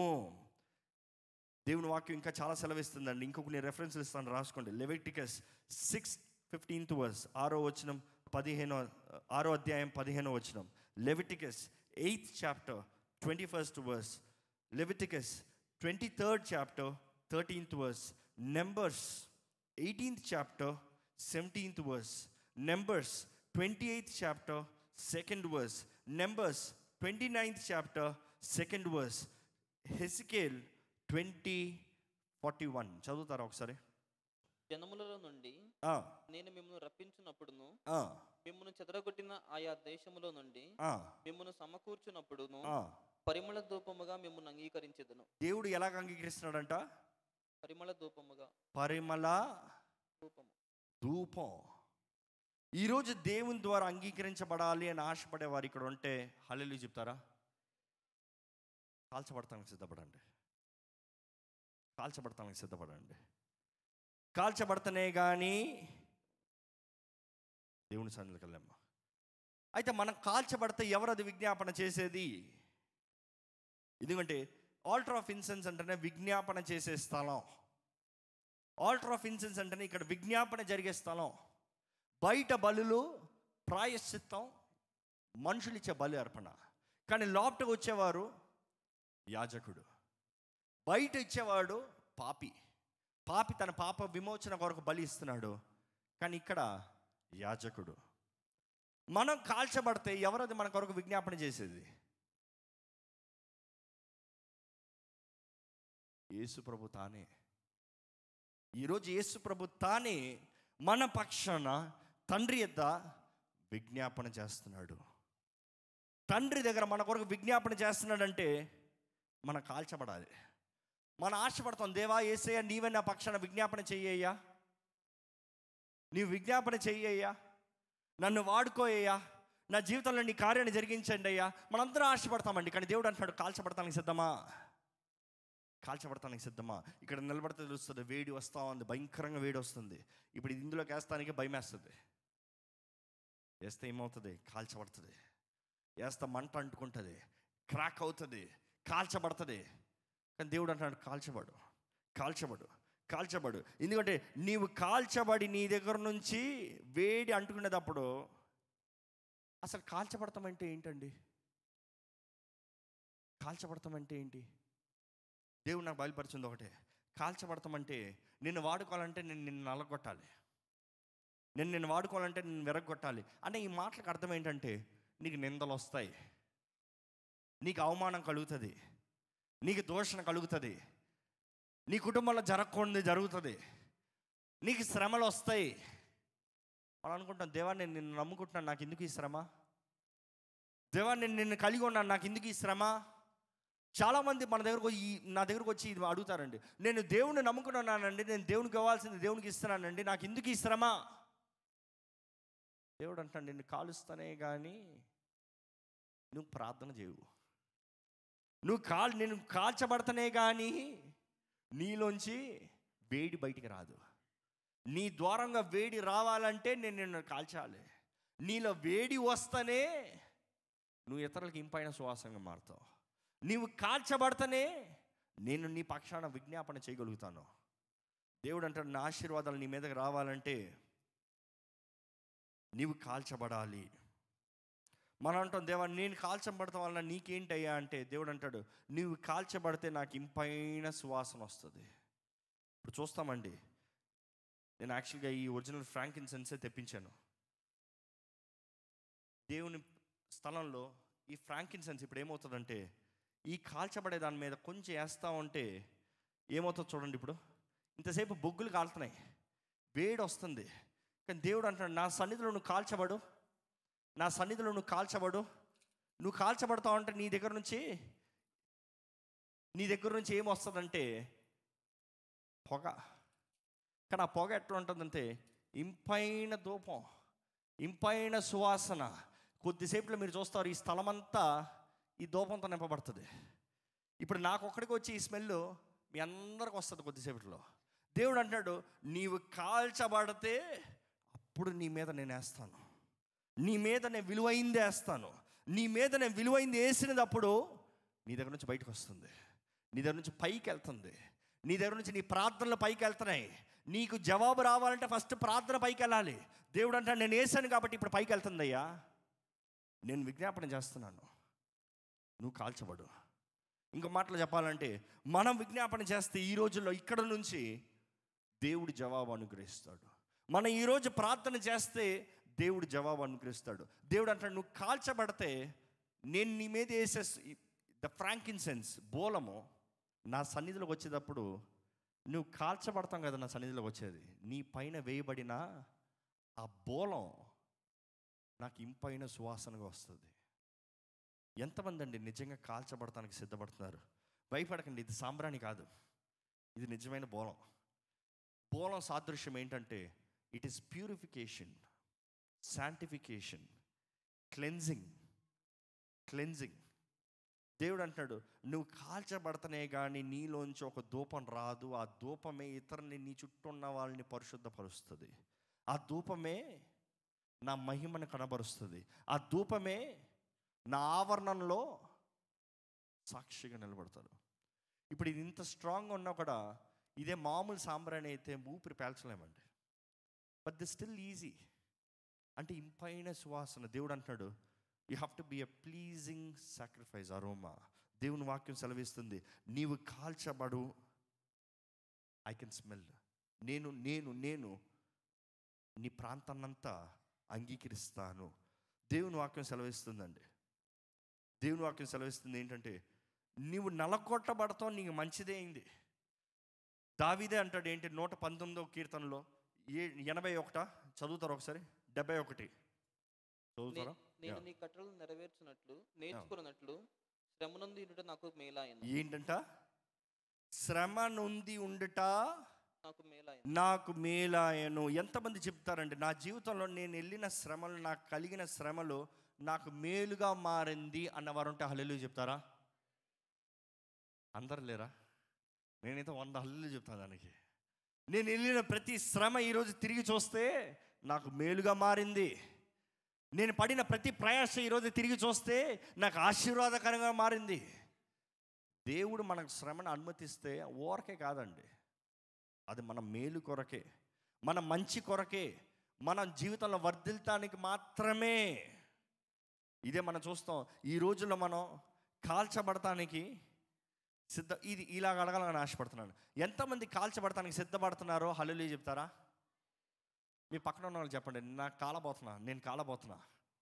దేవుని వాక్యం ఇంకా చాలా సెలవిస్తుందండి ఇంకొక రెఫరెన్స్లు ఇస్తాను రాసుకోండి లెవిటికస్ సిక్స్ ఫిఫ్టీన్త్ వర్స్ ఆరో వచనం పదిహేనో ఆరో అధ్యాయం పదిహేనో వచనం Leviticus eighth chapter twenty first verse Leviticus twenty third chapter thirteenth verse Numbers eighteenth chapter seventeenth verse Numbers twenty eighth chapter second verse Numbers twenty ninth chapter second verse Ezekiel twenty forty one చదువుతారా ఒకసారి జనములలో నుండి ఆ, నేను మిమ్మల్ని రప్పించినప్పుడును ఆ, మిమ్మల్ని చెదరగొట్టిన ఆయా దేశములో నుండి ఆ, మిమ్మల్ని సమకూర్చున్నప్పుడును ఆ. పరిమళ ధూపముగా మిమ్మల్ని అంగీకరించదును దేవుడు ఎలాగ అంగీకరిస్తున్నాడంట పరిమళ ధూపముగా పరిమళ ధూపము ధూపం ఈరోజు దేవుని ద్వారా అంగీకరించబడాలి అని ఆశపడే వారు ఇక్కడ ఉంటే హల్లెలూయా చెప్తారా కాల్చబడటానికి సిద్ధపడండి కాల్చబడటానికి సిద్ధపడండి కాల్చబడతనే కానీ దేవుని సన్నిధికి వెళ్ళమ్మా అయితే మనం కాల్చబడితే ఎవరు అది విజ్ఞాపన చేసేది ఎందుకంటే ఆల్టర్ ఆఫ్ ఇన్సెన్స్ అంటేనే విజ్ఞాపన చేసే స్థలం ఆల్టర్ ఆఫ్ ఇన్సెన్స్ అంటేనే ఇక్కడ విజ్ఞాపన జరిగే స్థలం బయట బలులు ప్రాయశ్చిత్తం మనుషులు ఇచ్చే బలి అర్పణ కానీ లోపటకు వచ్చేవారు యాజకుడు బయట ఇచ్చేవాడు పాపి పాపి తన పాప విమోచన కొరకు బలి ఇస్తున్నాడు కానీ ఇక్కడ యాజకుడు మనం కాల్చబడితే ఎవరది మన కొరకు విజ్ఞాపన చేసేది యేసు ప్రభు తానే ఈరోజు యేసు ప్రభు తానే మన పక్షాన తండ్రి యొద్ద విజ్ఞాపన చేస్తున్నాడు తండ్రి దగ్గర మన కొరకు విజ్ఞాపన చేస్తున్నాడంటే మనం కాల్చబడాలి మన ఆశపడతాం దేవా ఏసయ్య నీవే నా పక్షాన విజ్ఞాపన చెయ్యయ్యా నీవు విజ్ఞాపన చెయ్యయ్యా నన్ను వాడుకోయ్యా నా జీవితంలో నీ కార్యాన్ని జరిగించండి అయ్యా మనందరం ఆశపడతామండి కానీ దేవుడు అంటున్నాడు కాల్చబడతానికి సిద్ధమా కాల్చబడతానికి సిద్ధమా ఇక్కడ నిలబడితే తెలుస్తుంది వేడి వస్తా ఉంది భయంకరంగా వేడి వస్తుంది ఇప్పుడు ఇది ఇందులోకి వేస్తానికి భయం వేస్తుంది వేస్తే ఏమవుతుంది కాల్చబడుతుంది వేస్తే మంట అంటుకుంటుంది క్రాక్ అవుతుంది కాల్చబడుతుంది కానీ దేవుడు అంటున్నాడు కాల్చబడు కాల్చబడు కాల్చబడు ఎందుకంటే నీవు కాల్చబడి నీ దగ్గర నుంచి వేడి అంటుకునేటప్పుడు అసలు కాల్చబడతాం అంటే ఏంటండి కాల్చబడతాం అంటే ఏంటి దేవుడు నాకు బయలుపరిచింది ఒకటే కాల్చబడతామంటే నిన్ను వాడుకోవాలంటే నేను నిన్ను నలగొట్టాలి నేను నిన్ను వాడుకోవాలంటే నిన్ను విరగొట్టాలి అంటే ఈ మాటలకు అర్థం ఏంటంటే నీకు నిందలు వస్తాయి నీకు అవమానం కలుగుతుంది నీకు దోషణ కలుగుతుంది నీ కుటుంబంలో జరగకూడదు జరుగుతుంది నీకు శ్రమలు వస్తాయి మనం అనుకుంటాం దేవా నేను నిన్ను నమ్ముకుంటున్నాను నాకు ఎందుకు ఈ శ్రమ దేవా నేను నిన్ను కలిగి ఉన్నాను నాకు ఎందుకు ఈ శ్రమ చాలామంది మన దగ్గరకు ఈ నా దగ్గరకు వచ్చి ఇది అడుగుతారండి నేను దేవుణ్ణి నమ్ముకున్నానండి నేను దేవునికి ఇవ్వాల్సింది దేవునికి ఇస్తున్నానండి నాకు ఎందుకు ఈ శ్రమ దేవుడు అంటాడు నిన్ను కాలుస్తానే కానీ నువ్వు ప్రార్థన చేయవు నువ్వు కాల్ నేను కాల్చబడతానే కానీ నీలోంచి వేడి బయటికి రాదు నీ ద్వారంగా వేడి రావాలంటే నేను నిన్ను కాల్చాలి నీలో వేడి వస్తేనే నువ్వు ఇతరులకు ఇంపైన సువాసంగా మారుతావు నీవు కాల్చబడతనే నేను నీ పక్షాన విజ్ఞాపన చేయగలుగుతాను దేవుడు అంటాడు నా ఆశీర్వాదాలు నీ మీదకి రావాలంటే నీవు కాల్చబడాలి మనం అంటాం దేవా నేను కాల్చబడటం వల్ల నీకేంటయ్యా అంటే దేవుడు అంటాడు నీవు కాల్చబడితే నాకు ఇంపైన సువాసన వస్తుంది ఇప్పుడు చూస్తామండి నేను యాక్చువల్గా ఈ ఒరిజినల్ ఫ్రాంకిన్ సెన్సే తెప్పించాను దేవుని స్థలంలో ఈ ఫ్రాంకిన్ సెన్స్ ఇప్పుడు ఏమవుతుందంటే ఈ కాల్చబడే దాని మీద కొంచెం వేస్తా ఉంటే ఏమవుతుంది చూడండి ఇప్పుడు ఇంతసేపు బొగ్గులు కాలుతున్నాయి వేడి వస్తుంది కానీ దేవుడు అంటాడు నా సన్నిధిలో నువ్వు కాల్చబడు నా సన్నిధిలో నువ్వు కాల్చబడు నువ్వు కాల్చబడతావు అంటే నీ దగ్గర నుంచి నీ దగ్గర నుంచి ఏం వస్తుందంటే పొగ కానీ ఆ పొగ ఎట్లా ఉంటుందంటే ఇంపైన ధూపం ఇంపైన సువాసన కొద్దిసేపులో మీరు చూస్తారు ఈ స్థలం అంతా ఈ ధూపంతో నింపబడుతుంది ఇప్పుడు నాకు ఒక్కడికి వచ్చి ఈ స్మెల్ మీ అందరికి వస్తుంది కొద్దిసేపట్లో దేవుడు అంటాడు నీవు కాల్చబడితే అప్పుడు నీ మీద నేను వేస్తాను నీ మీద నేను విలువైంది వేస్తాను నీ మీద నేను విలువైంది వేసినప్పుడు నీ దగ్గర నుంచి బయటకు వస్తుంది నీ దగ్గర నుంచి పైకి వెళ్తుంది నీ దగ్గర నుంచి నీ ప్రార్థనలు పైకి వెళ్తున్నాయి నీకు జవాబు రావాలంటే ఫస్ట్ ప్రార్థన పైకి వెళ్ళాలి దేవుడు అంటాడు నేను వేసాను కాబట్టి ఇప్పుడు పైకి వెళ్తుందయ్యా నేను విజ్ఞాపన చేస్తున్నాను నువ్వు కాల్చబడు ఇంకో మాటలు చెప్పాలంటే మనం విజ్ఞాపన చేస్తే ఈ రోజుల్లో ఇక్కడ నుంచి దేవుడు జవాబు అనుగ్రహిస్తాడు మనం ఈరోజు ప్రార్థన చేస్తే దేవుడు జవాబు అనుగ్రహిస్తాడు దేవుడు అంటాడు నువ్వు కాల్చబడితే నేను నీ మీద వేసే ద ఫ్రాంకిన్ సెన్స్ బోలము నా సన్నిధిలోకి వచ్చేటప్పుడు నువ్వు కాల్చబడతాం కదా నా సన్నిధిలోకి వచ్చేది నీ పైన వేయబడిన ఆ బోలం నాకు ఇంపైన సువాసనగా వస్తుంది ఎంతమంది అండి నిజంగా కాల్చబడటానికి సిద్ధపడుతున్నారు భయపడకండి ఇది సాంబ్రాణి కాదు ఇది నిజమైన బోలం బోలం సాదృశ్యం ఏంటంటే it is purification sanctification cleansing cleansing దేవుడు అంటున్నాడు నువ్వు కాల్చబడతనే కానీ నీలోంచి ఒక ధూపం రాదు ఆ ధూపమే ఇతరుని నీ చుట్టూ ఉన్న వాళ్ళని పరిశుద్ధపరుస్తుంది ఆ ధూపమే నా మహిమను కనబరుస్తుంది ఆ ధూపమే నా ఆవరణంలో సాక్షిగా నిలబడతారు ఇప్పుడు ఇది ఇంత స్ట్రాంగ్గా ఉన్నా కూడా ఇదే మామూలు సాంబ్రాణి అయితే ఊపిరి పేల్చలేమండి బట్ ది స్టిల్ ఈజీ అంటే ఇంపైన సువాసన దేవుడు అంటున్నాడు you have to be a pleasing sacrifice aroma దేవుని వాక్యం సెలవిస్తుంది నీవు కాల్చబడు ఐ కెన్ స్మెల్ నేను నేను నేను నీ ప్రాంతాన్నంతా అంగీకరిస్తాను దేవుని వాక్యం సెలవిస్తుందండి దేవుని వాక్యం సెలవిస్తుంది ఏంటంటే నీవు నలకొట్టబడతావు నీకు మంచిదే అయింది దావిదే అంటాడు ఏంటి నూట పంతొమ్మిదో కీర్తనలో ఏ ఎనభై ఒకటా చదువుతారు ఒకసారి డెబ్బై ఒకటి చదువుతారా నేను Yeah. నీ కట్టడలు నెరవేర్చినట్లు నేర్చుకున్నట్లు శ్రమ నుండి ఉండుట నాకు మేలాయను ఏంటంట శ్రమ నొంది ఉండుట నాకు మేలాయను నాకు మేలాయను ఎంతమంది చెప్తారండి నా జీవితంలో నేను వెళ్ళిన శ్రమలు నాకు కలిగిన శ్రమలు నాకు మేలుగా మారింది అన్నవారు ఉంటే హల్లెలూయా చెప్తారా అందరు లేరా నేనైతే వంద హల్లు చెప్తాను దానికి నేను వెళ్ళిన ప్రతి శ్రమ ఈరోజు తిరిగి చూస్తే నాకు మేలుగా మారింది నేను పడిన ప్రతి ప్రయాస ఈరోజు తిరిగి చూస్తే నాకు ఆశీర్వాదకరంగా మారింది దేవుడు మనకు శ్రమను అనుమతిస్తే ఓరకే కాదండి అది మన మేలు కొరకే మన మంచి కొరకే మన జీవితంలో వర్ధిల్తానికి మాత్రమే ఇదే మనం చూస్తాం ఈ రోజుల్లో మనం కాల్చబడటానికి సిద్ధ ఇది ఇలాగ అడగాలని ఆశపడుతున్నాను ఎంతమంది కాల్చబడటానికి సిద్ధపడుతున్నారో హల్లు చెప్తారా మీ పక్కన ఉన్న వాళ్ళు చెప్పండి నాకు కాలబోతున్నా నేను కాలబోతున్నా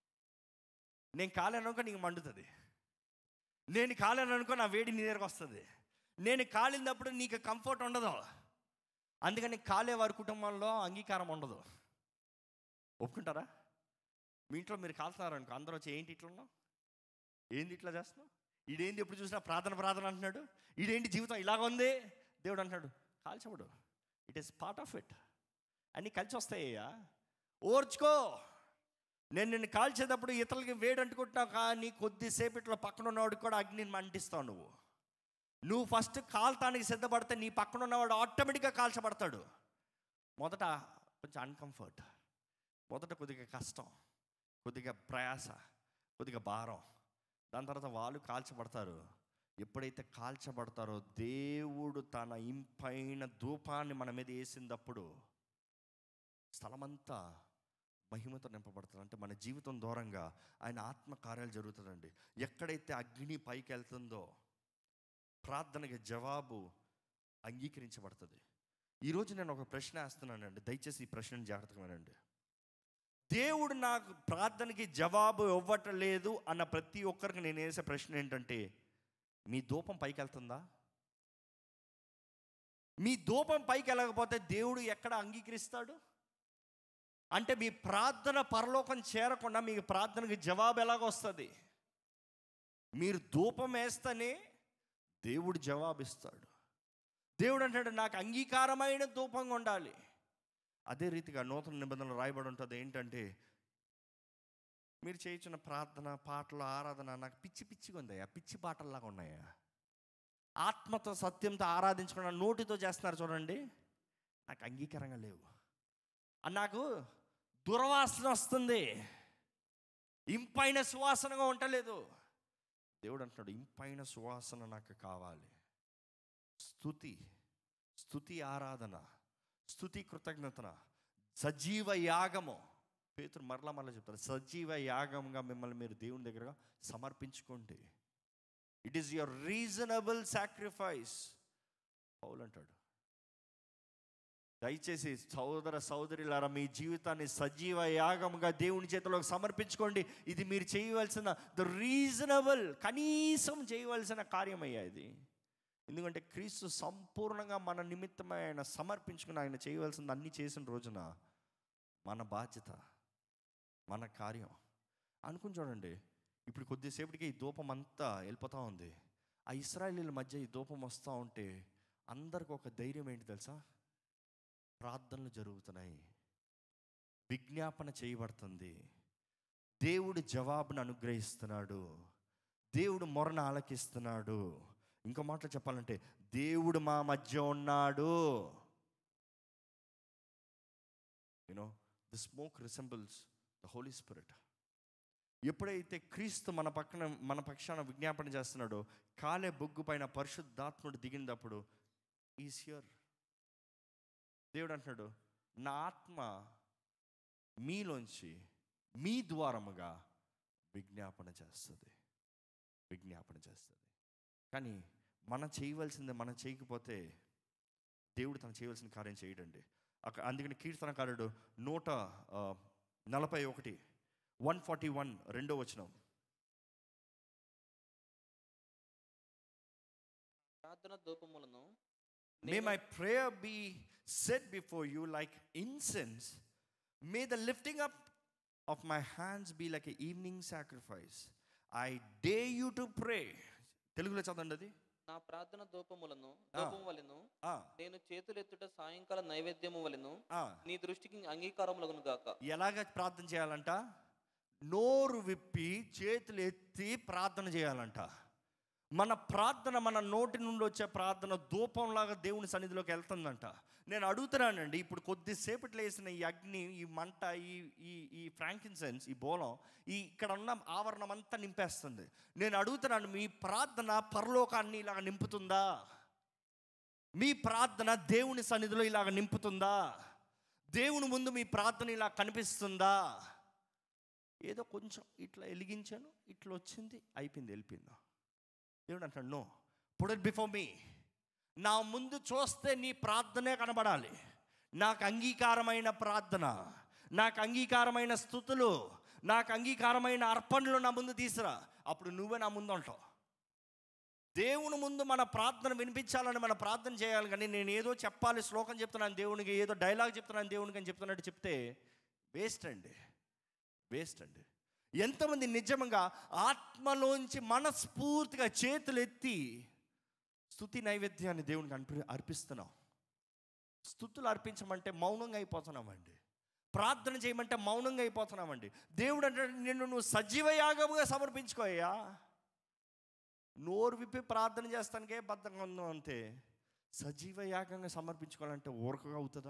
నేను కాలేననుకో నీకు మండుతుంది నేను కాలేననుకో నా వేడి నీ దగ్గరకు వస్తుంది నేను కాలినప్పుడు నీకు కంఫర్ట్ ఉండదు అందుకని కాలే వారి కుటుంబంలో అంగీకారం ఉండదు ఒప్పుకుంటారా మీ ఇంట్లో మీరు కాలుతున్నారు అనుకో అందరూ వచ్చి ఏంటి ఇట్లా ఉన్నావు ఏంది ఇట్లా చేస్తున్నావు ఈడేంది ఎప్పుడు చూసినా ప్రార్థన ప్రార్థన అంటున్నాడు ఈడేంటి జీవితం ఇలాగ ఉంది దేవుడు అంటున్నాడు కాల్చబడు it is part of it అన్నీ కలిసి వస్తాయ్యా ఓర్చుకో నేను నిన్ను కాల్చేటప్పుడు ఇతరులకి వేడి అంటుకుంటున్నావు కానీ కొద్దిసేపట్లో పక్కన ఉన్నవాడికి కూడా అగ్నిని అంటిస్తావు నువ్వు నువ్వు ఫస్ట్ కాల్తానికి సిద్ధపడితే నీ పక్కన ఉన్నవాడు ఆటోమేటిక్గా కాల్చబడతాడు మొదట కొంచెం అన్కంఫర్ట్ మొదట కొద్దిగా కష్టం కొద్దిగా ప్రయాస కొద్దిగా భారం దాని తర్వాత వాళ్ళు కాల్చబడతారు ఎప్పుడైతే కాల్చబడతారో దేవుడు తన ఇంపైన ధూపాన్ని మన మీద వేసినప్పుడు స్థలమంతా మహిమతో నింపబడుతుంది అంటే మన జీవితం దూరంగా ఆయన ఆత్మ కార్యాలు జరుగుతుందండి ఎక్కడైతే అగ్ని పైకి వెళ్తుందో ప్రార్థనకి జవాబు అంగీకరించబడుతుంది ఈరోజు నేను ఒక ప్రశ్న వేస్తున్నానండి దయచేసి ఈ ప్రశ్నను జాగ్రత్తగా వినండి దేవుడు నాకు ప్రార్థనకి జవాబు ఇవ్వట్లేదు అన్న ప్రతి ఒక్కరికి నేను వేసే ప్రశ్న ఏంటంటే మీ ధూపం పైకి వెళ్తుందా మీ ధూపం పైకి వెళ్ళకపోతే దేవుడు ఎక్కడ అంగీకరిస్తాడు అంటే మీ ప్రార్థన పరలోకం చేరకుండా మీ ప్రార్థనకి జవాబు ఎలాగొస్తుంది మీరు ధూపం వేస్తేనే దేవుడు జవాబిస్తాడు దేవుడు అంటాడు నాకు అంగీకారమైన ధూపంగా ఉండాలి అదే రీతిగా నూతన నిబంధనలు రాయబడి ఉంటుంది ఏంటంటే మీరు చేయించిన ప్రార్థన పాటలు ఆరాధన నాకు పిచ్చి పిచ్చిగా ఉందయ్యా పిచ్చి పాటల్లాగా ఉన్నాయా ఆత్మతో సత్యంతో ఆరాధించుకున్న నోటితో చేస్తున్నారు చూడండి నాకు అంగీకారంగా లేవు అని నాకు దుర్వాసన వస్తుంది ఇంపైన సువాసనగా ఉండలేదు దేవుడు అంటున్నాడు ఇంపైన సువాసన నాకు కావాలి స్థుతి స్థుతి ఆరాధన స్థుతి కృతజ్ఞతన సజీవ యాగము పేతురు మరలా మరలా చెప్తారు సజీవ యాగంగా మిమ్మల్ని మీరు దేవుని దగ్గర సమర్పించుకోండి it is your reasonable sacrifice పౌలు అంటాడు దయచేసి సోదర సోదరులారా మీ జీవితాన్ని సజీవ యాగముగా దేవుని చేతిలోకి సమర్పించుకోండి ఇది మీరు చేయవలసిన ద రీజనబుల్ కనీసం చేయవలసిన కార్యమయ్యా ఇది ఎందుకంటే క్రీస్తు సంపూర్ణంగా మన నిమిత్తమై ఆయన సమర్పించుకుని ఆయన చేయవలసింది అన్ని చేసిన రోజున మన బాధ్యత మన కార్యం అనుకుని చూడండి ఇప్పుడు కొద్దిసేపటికి ఈ ధూపం అంతా వెళ్ళిపోతూ ఉంది ఆ ఇస్రాయలీల మధ్య ఈ ధూపం వస్తూ ఉంటే అందరికి ఒక ధైర్యం ఏంటి తెలుసా ప్రార్థనలు జరుగుతున్నాయి విజ్ఞాపన చేయబడుతుంది దేవుడు జవాబును అనుగ్రహిస్తున్నాడు దేవుడు మొరను ఆలకిస్తున్నాడు ఇంకో మాటలు చెప్పాలంటే దేవుడు మా మధ్య ఉన్నాడు you know the smoke resembles the Holy Spirit ఎప్పుడైతే క్రీస్తు మన పక్కన మన పక్షాన విజ్ఞాపన చేస్తున్నాడో కాలే బొగ్గు పైన పరిశుద్ధాత్ముడు దిగినప్పుడు ఈస్ హియర్ దేవుడు అంటున్నాడు నా ఆత్మ మీలోంచి మీ ద్వారముగా విజ్ఞాపన చేస్తుంది విజ్ఞాపన చేస్తుంది కానీ మనం చేయవలసింది మనం చేయకపోతే దేవుడు తను చేయవలసిన కార్యం చేయడండి అక్కడ అందుకని కీర్తనకారుడు నూట ఆ, నలభై ఒకటి వన్ ఫార్టీ వన్ రెండో వచనం ప్రార్థన ధూపములను May my prayer be set before you like incense. May the lifting up of my hands be like an evening sacrifice. I dare you to pray. తెలుగులో చదవండి అది నా ప్రార్థన ధూపములను ధూపం వలెను ఆ, నేను చేతులెత్తుట సాయంకాల నైవేద్యము వలెను ఆ. నీ దృష్టికి అంగీకారములగును గాక ఎలాగ ప్రార్థన చేయాలంట నోరు విప్పి చేతులు ఎత్తి ప్రార్థన చేయాలంట మన ప్రార్థన మన నోటి నుండి వచ్చే ప్రార్థన ధూపంలాగా దేవుని సన్నిధిలోకి వెళ్తుందంట నేను అడుగుతున్నానండి ఇప్పుడు కొద్దిసేపట్లో వేసిన ఈ అగ్ని ఈ మంట ఈ ఈ ఈ ఫ్రాంకిన్సెన్స్ ఈ బోలం ఈ ఇక్కడ ఉన్న ఆవరణం అంతా నింపేస్తుంది నేను అడుగుతున్నాను మీ ప్రార్థన పరలోకాన్ని ఇలాగ నింపుతుందా మీ ప్రార్థన దేవుని సన్నిధిలో ఇలాగ నింపుతుందా దేవుని ముందు మీ ప్రార్థన ఇలా కనిపిస్తుందా ఏదో కొంచెం ఇట్లా వెలిగించాను ఇట్లా వచ్చింది అయిపోయింది వెళ్ళిపోయిందా దేవుడు అంటాడు no put it before me నా ముందు చూస్తే నీ ప్రార్థనే కనబడాలి నాకు అంగీకారమైన ప్రార్థన నాకు అంగీకారమైన స్థుతులు నాకు అంగీకారమైన అర్పణలు నా ముందు తీసురా అప్పుడు నువ్వే నా ముందు ఉంటావు దేవుని ముందు మన ప్రార్థన వినిపించాలని మన ప్రార్థన చేయాలి కానీ నేను ఏదో చెప్పాలి శ్లోకం చెప్తున్నాను దేవునికి ఏదో డైలాగ్ చెప్తున్నాను దేవునికి అని చెప్తున్నట్టు చెప్తే వేస్ట్ అండి వేస్ట్ అండి ఎంతమంది నిజంగా ఆత్మలోంచి మనస్ఫూర్తిగా చేతులు ఎత్తి స్థుతి నైవేద్యాన్ని దేవునికి అర్పి అర్పిస్తున్నాం స్థుతులు అర్పించమంటే మౌనంగా అయిపోతున్నామండి ప్రార్థన చేయమంటే మౌనంగా అయిపోతున్నామండి దేవుడు అంటే నిన్ను నువ్వు సజీవ యాగముగా సమర్పించుకోయ్యా నోరు విప్పి ప్రార్థన చేస్తానికే బద్ధంగా ఉందాం అంతే సజీవ యాగంగా సమర్పించుకోవాలంటే ఊరకగా అవుతుందా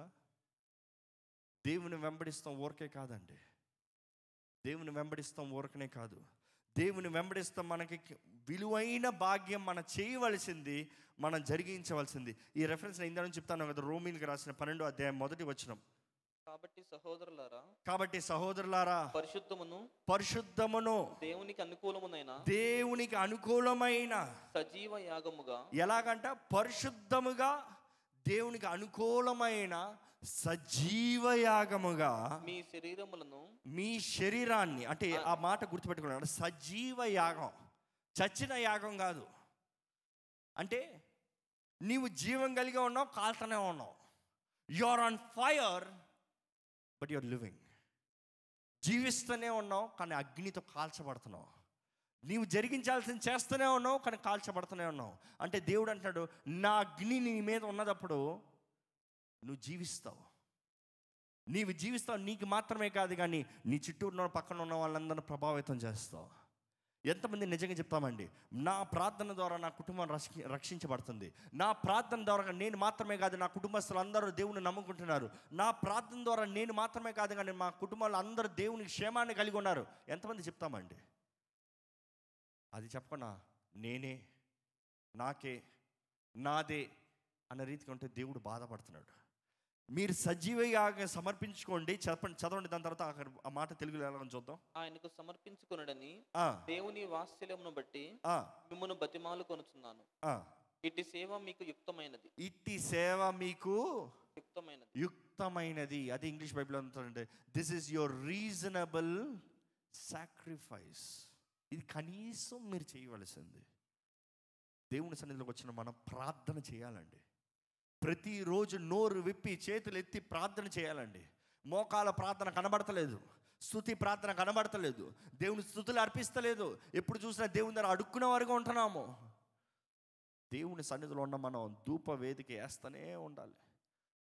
దేవుని వెంబడిస్తాం ఊరకే కాదండి దేవుని వెంబడిస్తాం ఊరకనే కాదు దేవుని వెంబడిస్తాం మనకి విలువైన భాగ్యం మనం చేయవలసింది మనం జరిగించవలసింది ఈ రెఫరెన్స్ నేను ఇందా నుంచి చెప్తాను కదా రోమిన్కి రాసిన పన్నెండో అధ్యాయం మొదటి వచనం కాబట్టి సహోదరులారా కాబట్టి సహోదరులారా పరిశుద్ధమును పరిశుద్ధమును దేవునికి అనుకూలమునైన దేవునికి అనుకూలమైన సజీవ యాగముగా ఎలాగంట పరిశుద్ధముగా దేవునికి అనుకూలమైన సజీవ యాగముగా మీ శరీరములను మీ శరీరాన్ని అంటే ఆ మాట గుర్తుపెట్టుకున్నాడు సజీవ యాగం చచ్చిన యాగం కాదు అంటే నీవు జీవం కలిగి ఉన్నావు కాల్తనే ఉన్నావు you are on fire but your living జీవిస్తూనే ఉన్నావు కానీ అగ్నితో కాల్చబడుతున్నావు నీవు జరిగించాల్సింది చేస్తూనే ఉన్నావు కానీ కాల్చబడుతూనే ఉన్నావు అంటే దేవుడు అంటాడు నా అగ్ని నీ మీద ఉన్నదప్పుడు నువ్వు జీవిస్తావు నీవు జీవిస్తావు నీకు మాత్రమే కాదు కానీ నీ చుట్టూ ఉన్న పక్కన ఉన్న వాళ్ళందరినీ ప్రభావితం చేస్తావు ఎంతమంది నిజంగా చెప్తామండి నా ప్రార్థన ద్వారా నా కుటుంబం రక్షి రక్షించబడుతుంది నా ప్రార్థన ద్వారా నేను మాత్రమే కాదు నా కుటుంబస్తులు అందరూ దేవుని నమ్ముకుంటున్నారు నా ప్రార్థన ద్వారా నేను మాత్రమే కాదు కానీ మా కుటుంబాలు అందరూ దేవుని క్షేమాన్ని కలిగి ఉన్నారు ఎంతమంది చెప్తామండి అది చెప్పకుండా నేనే నాకే నాదే అన్న రీతిగా ఉంటే దేవుడు బాధపడుతున్నాడు మీరు సజీవయాగా సమర్పించుకోండి చెప్పండి చదవండి దాని తర్వాత ఆఖరి- ఆ మాట తెలుగులో ఎలా ఉందో చూద్దాం ఆయనకు సమర్పించుకునడని ఆ, దేవుని వాత్సల్యమును బట్టి ఆ, మిమ్మల్ని బతిమాలు కొనుచున్నాను ఆ. ఇట్టి సేవ మీకు యుక్తమైనది ఇట్టి సేవ మీకు యుక్తమైనది యుక్తమైనది అది ఇంగ్లీష్ బైబిల్ అంటుంటే this is your reasonable sacrifice ఇది కనీసం మీరు చేయవలసింది దేవుని సన్నిధిలోకి వచ్చిన మనం ప్రార్థన చేయాలండి ప్రతిరోజు నోరు విప్పి చేతులు ఎత్తి ప్రార్థన చేయాలండి మోకాల ప్రార్థన కనబడతలేదు స్థుతి ప్రార్థన కనబడతలేదు దేవుని స్థుతులు అర్పిస్తలేదు ఎప్పుడు చూసినా దేవుని దగ్గర అడుక్కునే వారుగా ఉంటున్నాము దేవుని సన్నిధిలో ఉన్న మనం ధూప వేదిక వేస్తూనే ఉండాలి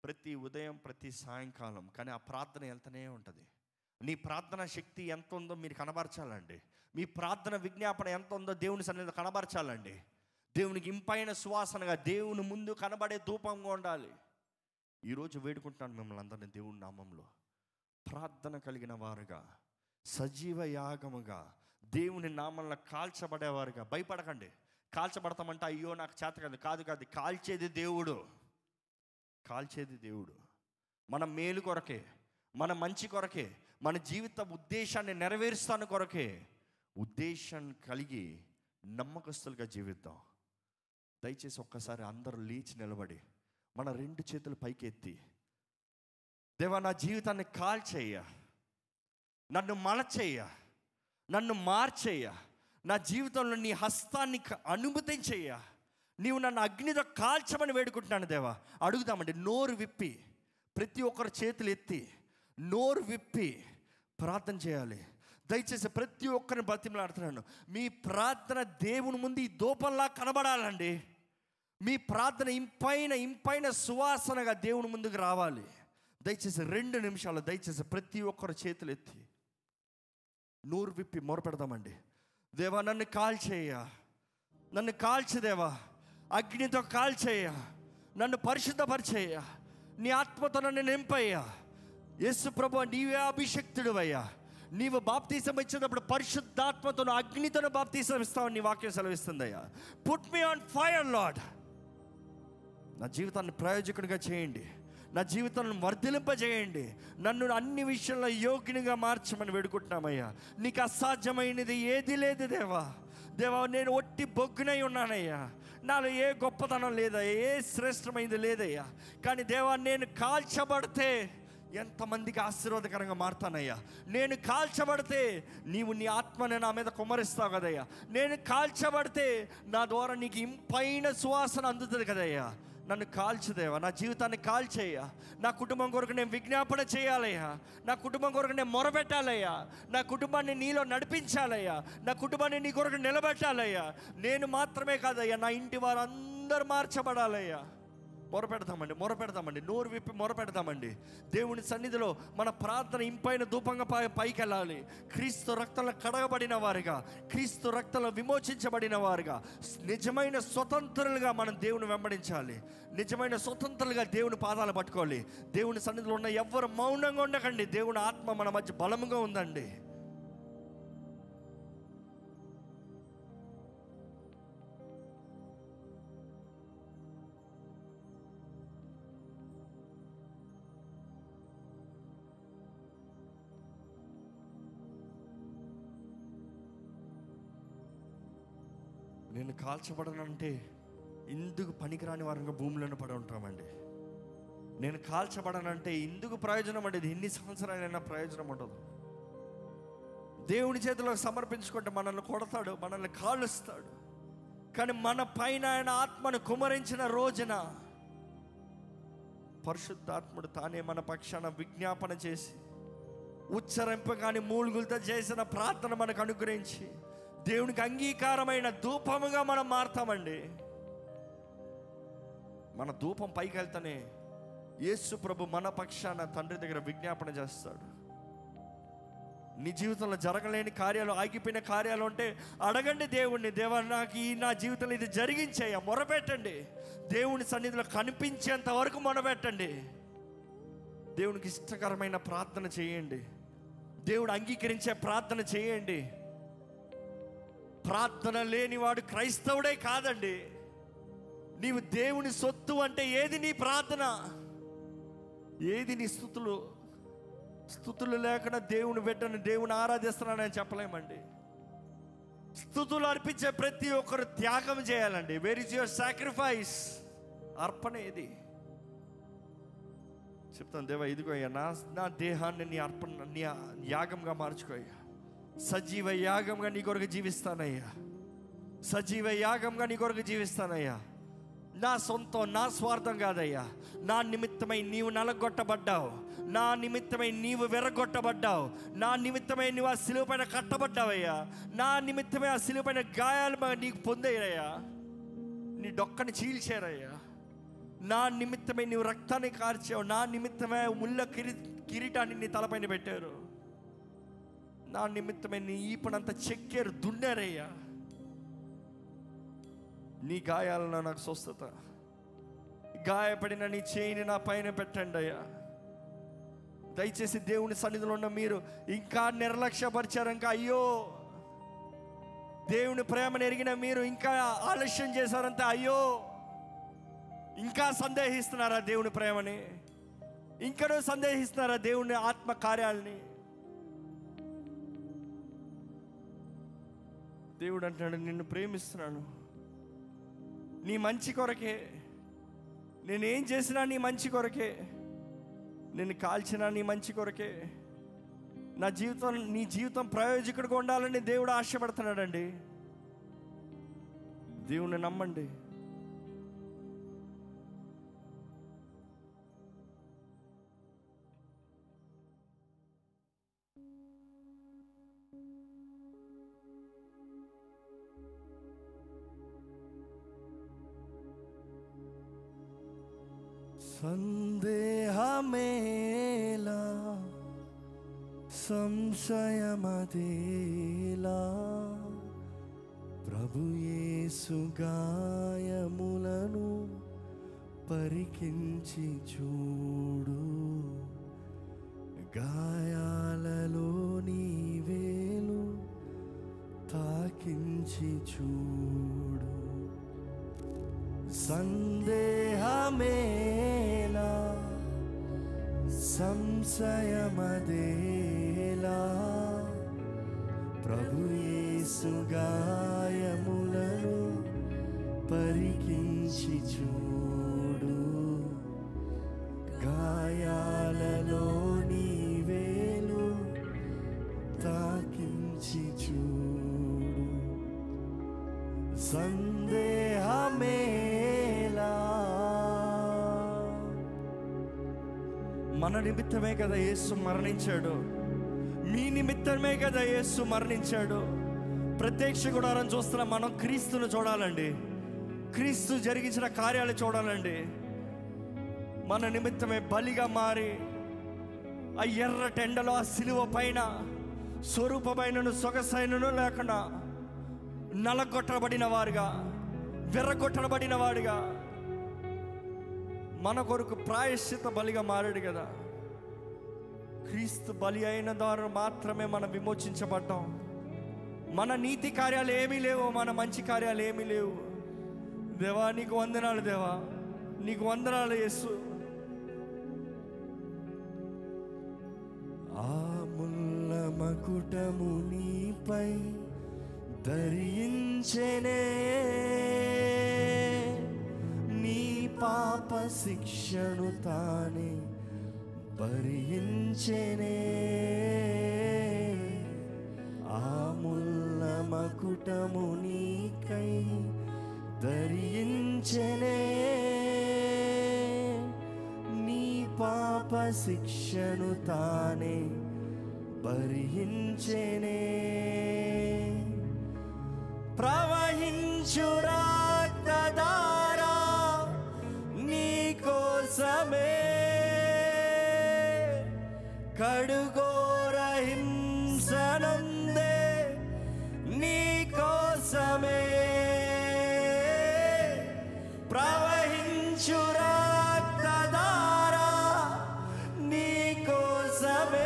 ప్రతి ఉదయం ప్రతి సాయంకాలం కానీ ఆ ప్రార్థన వెళ్తూనే ఉంటుంది నీ ప్రార్థన శక్తి ఎంత ఉందో మీరు కనబరచాలండి మీ ప్రార్థన విజ్ఞాపన ఎంత ఉందో దేవుని సన్నిధిలో కనబరచాలండి దేవునికి ఇంపైన సువాసనగా దేవుని ముందు కనబడే ధూపంగా ఉండాలి ఈరోజు వేడుకుంటున్నాను మిమ్మల్ని అందరినీ దేవుని నామంలో ప్రార్థన కలిగిన వారుగా సజీవ యాగముగా దేవుని నామంలో కాల్చబడేవారుగా భయపడకండి కాల్చబడతామంటే అయ్యో నాకు చేత కాదు కాదు కాదు కాల్చేది దేవుడు కాల్చేది దేవుడు మన మేలు కొరకే మన మంచి కొరకే మన జీవిత ఉద్దేశాన్ని నెరవేరుస్తాను కొరకే ఉద్దేశం కలిగి నమ్మకస్తులుగా జీవిద్దాం దయచేసి ఒక్కసారి అందరూ లేచి నిలబడి మన రెండు చేతులు పైకి ఎత్తి దేవా నా జీవితాన్ని కాల్చేయ నన్ను మలచేయ నన్ను మార్చేయ నా జీవితంలో నీ హస్తాన్ని క- అనుమతించేయ నీవు నన్ను అగ్నితో కాల్చమని వేడుకుంటున్నాను దేవా అడుగుదామండి నోరు విప్పి ప్రతి ఒక్కరు చేతులు ఎత్తి నోరు విప్పి ప్రార్థన చేయాలి దయచేసి ప్రతి ఒక్కరిని బతిమలాడుతున్నాను మీ ప్రార్థన దేవుని ముందు ఈ దూపంలా కనబడాలండి మీ ప్రార్థన ఇంపైన ఇంపైన సువాసనగా దేవుని ముందుకు రావాలి దయచేసి రెండు నిమిషాలు దయచేసి ప్రతి ఒక్కరు చేతులు ఎత్తి నోరు విప్పి మొరపెడదామండి దేవా నన్ను కాల్చేయ నన్ను కాల్చదేవా అగ్నితో కాల్చేయ నన్ను పరిశుద్ధపరిచేయ నీ ఆత్మతో నన్ను నింపయ్యా యేసు ప్రభు నీవే అభిషక్తుడు అయ్యా నీవు బాప్తీసం ఇచ్చేటప్పుడు పరిశుద్ధాత్మతో అగ్నితో బాప్తీసం ఇస్తావని నీ వాక్యం సెలవిస్తుందయ్యా put me on fire Lord నా జీవితాన్ని ప్రయోజకునిగా చేయండి నా జీవితాన్ని వర్ధిలింపజేయండి నన్ను అన్ని విషయంలో యోగ్యునిగా మార్చమని వేడుకుంటున్నామయ్యా నీకు అసాధ్యమైనది ఏది లేదు దేవా దేవా నేను ఒట్టి బొగ్గునై ఉన్నానయ్యా నాలో ఏ గొప్పతనం లేదయ్యా ఏ శ్రేష్టమైనది లేదయ్యా కానీ దేవా నేను కాల్చబడితే ఎంతమందికి ఆశీర్వాదకరంగా మారుతానయ్యా నేను కాల్చబడితే నీవు నీ ఆత్మని నా మీద కుమ్మరిస్తావు కదయ్యా నేను కాల్చబడితే నా ద్వారా నీకు ఇంపైన సువాసన అందుతుంది కదయ్యా నన్ను కాల్చుదేవా నా జీవితాన్ని కాల్చేయ నా కుటుంబం కొరకు నేను విజ్ఞాపన చేయాలయ్యా నా కుటుంబం కొరకు నేను మొరబెట్టాలయ్యా నా కుటుంబాన్ని నీలో నడిపించాలయ్యా నా కుటుంబాన్ని నీ కొరకు నిలబెట్టాలయ్యా నేను మాత్రమే కాదయ్యా నా ఇంటి వారు అందరూ మార్చబడాలయ్యా మొరపెడతామండి మొరపెడతామండి నోరు విప్పి మొరపెడతామండి దేవుని సన్నిధిలో మన ప్రార్థన ఇంపైన ధూపంగా పై పైకి వెళ్ళాలి క్రీస్తు రక్తంలో కడగబడిన వారుగా క్రీస్తు రక్తంలో విమోచించబడిన వారుగా నిజమైన స్వతంత్రులుగా మనం దేవుని వెంబడించాలి నిజమైన స్వతంత్రులుగా దేవుని పాదాలు పట్టుకోవాలి దేవుని సన్నిధిలో ఉన్న ఎవ్వరు మౌనంగా ఉండకండి దేవుని ఆత్మ మన మధ్య బలముగా ఉందండి నేను కాల్చబడనంటే ఇందుకు పనికిరాని వారంగా భూమిలోనే పడి ఉంటామండి నేను కాల్చబడనంటే ఇందుకు ప్రయోజనం ఉండేది ఎన్ని సంవత్సరాలైనా ప్రయోజనం ఉండదు దేవుని చేతిలో సమర్పించుకుంటే మనల్ని కొడతాడు మనల్ని కాలుస్తాడు కానీ మన పైన ఆయన ఆత్మను కుమరించిన రోజున పరిశుద్ధాత్ముడు తానే మన పక్షాన విజ్ఞాపన చేసి ఉచ్చరింపగాని మూలుగులతో చేసిన ప్రార్థన మనకు అనుగ్రహించి దేవునికి అంగీకారమైన ధూపముగా మనం మారుతామండి మన ధూపం పైకి వెళ్తానే యేసు ప్రభు మన పక్షాన తండ్రి దగ్గర విజ్ఞాపన చేస్తాడు నీ జీవితంలో జరగలేని కార్యాలు ఆగిపోయిన కార్యాలు ఉంటే అడగండి దేవుణ్ణి దేవా నాకు ఈ నా జీవితంలో ఇది జరిగించేయ మొరపెట్టండి దేవుని సన్నిధిలో కనిపించేంత వరకు మొరపెట్టండి దేవునికి ఇష్టకరమైన ప్రార్థన చేయండి దేవుడు అంగీకరించే ప్రార్థన చేయండి ప్రార్థన లేనివాడు క్రైస్తవుడే కాదండి నీవు దేవుని సొత్తు అంటే ఏది నీ ప్రార్థన ఏది నీ స్థుతులు స్థుతులు లేకుండా దేవుని బిడ్డను దేవుని ఆరాధిస్తున్నానని చెప్పలేమండి స్థుతులు అర్పించే ప్రతి ఒక్కరు త్యాగం చేయాలండి వేర్ ఇస్ యువర్ సాక్రిఫైస్ అర్పణ ఏది చెప్తాను దేవా ఇదిగో అయ్యా నా నా దేహాన్ని నీ అర్పణ నీ యాగంగా మార్చుకోయ్యా సజీవ యాగంగా నీ కొరకు జీవిస్తానయ్యా సజీవ యాగంగా నీ కొరకు జీవిస్తానయ్యా నా సొంతం నా స్వార్థం కాదయ్యా నా నిమిత్తమై నీవు నలగొట్టబడ్డావు నా నిమిత్తమై నీవు వెరగొట్టబడ్డావు నా నిమిత్తమై నువ్వు ఆ సిలువ పైన కట్టబడ్డావయ్యా నా నిమిత్తమై ఆ సిలువ పైన గాయాలు మ- నీకు పొందేయ్యా నీ డొక్కని చీల్చారయ్యా నా నిమిత్తమే నీవు రక్తాన్ని కార్చావు నా నిమిత్తమే ముళ్ళ కిరి కిరీటాన్ని నీ తలపైన పెట్టారు నా నిమిత్తమే నీ ఈపనంతా చెక్కారు దున్నారయ్యా నీ గాయాలను నాకు స్వస్థత గాయపడిన నీ చేయిని నా పైన పెట్టండి అయ్యా దయచేసి దేవుని సన్నిధిలో ఉన్న మీరు ఇంకా నిర్లక్ష్యపరిచారు ఇంకా అయ్యో దేవుని ప్రేమను ఎరిగిన మీరు ఇంకా ఆలస్యం చేశారంటే అయ్యో ఇంకా సందేహిస్తున్నారా దేవుని ప్రేమని ఇంకనూ సందేహిస్తున్నారా దేవుని ఆత్మ కార్యాలని దేవుడు అంటున్నాడు నిన్ను ప్రేమిస్తున్నాను నీ మంచి కొరకే నేనేం చేసినా నీ మంచి కొరకే నిన్ను కాల్చినా నీ మంచి కొరకే నా జీవితం నీ జీవితం ప్రయోజకుడిగా ఉండాలని దేవుడు ఆశపడుతున్నాడండి దేవుని నమ్మండి సందేహమేలా సంశయమదేలా ప్రభుయేసు గాయములను పరికించి చూడు గాయాలలో నీ వేలు తాకించి చూడు సందేహమేలా సంశయమదేలా ప్రభుయేసు గాయములను పరికించి చూడు గాయాలలో నీ వేలు తాకించి చూడు సందేహమేలా మన నిమిత్తమే కదా యేసు మరణించాడు మీ నిమిత్తమే కదా యేసు మరణించాడు ప్రత్యక్ష గుడారం చూస్తున్న మనం క్రీస్తును చూడాలండి క్రీస్తు జరిగించిన కార్యాలు చూడాలండి మన నిమిత్తమే బలిగా మారి ఆ ఎర్ర టెండలో ఆ సిలువ పైన స్వరూపమైనను సొగసైనను లేకుండా నలగొట్టబడిన వారుగా విర్రగొట్టబడిన వాడుగా మన కొరకు ప్రాయశ్చిత బలిగా మారాడు కదా క్రీస్తు బలి అయిన ద్వారా మాత్రమే మనం విమోచించబడ్డాం మన నీతి కార్యాలు ఏమీ లేవు మన మంచి కార్యాలు ఏమీ లేవు దేవా నీకు వందనాలు దేవా నీకు వందనాలు యేసు ఆ ముల్ల మకుటము నీపై ధరించెనే నీ పాప శిక్షను తానే భరించెనే ఆ ముల్ల మకుటము నీకై ధరించెనే నీ పాప శిక్షను తానే భరించెనే ప్రవహించు రక్తధారా నీ కోసమే కడుగోర హింసనుందే నీ కోసమే ప్రవహించు రక్తధారా నీ కోసమే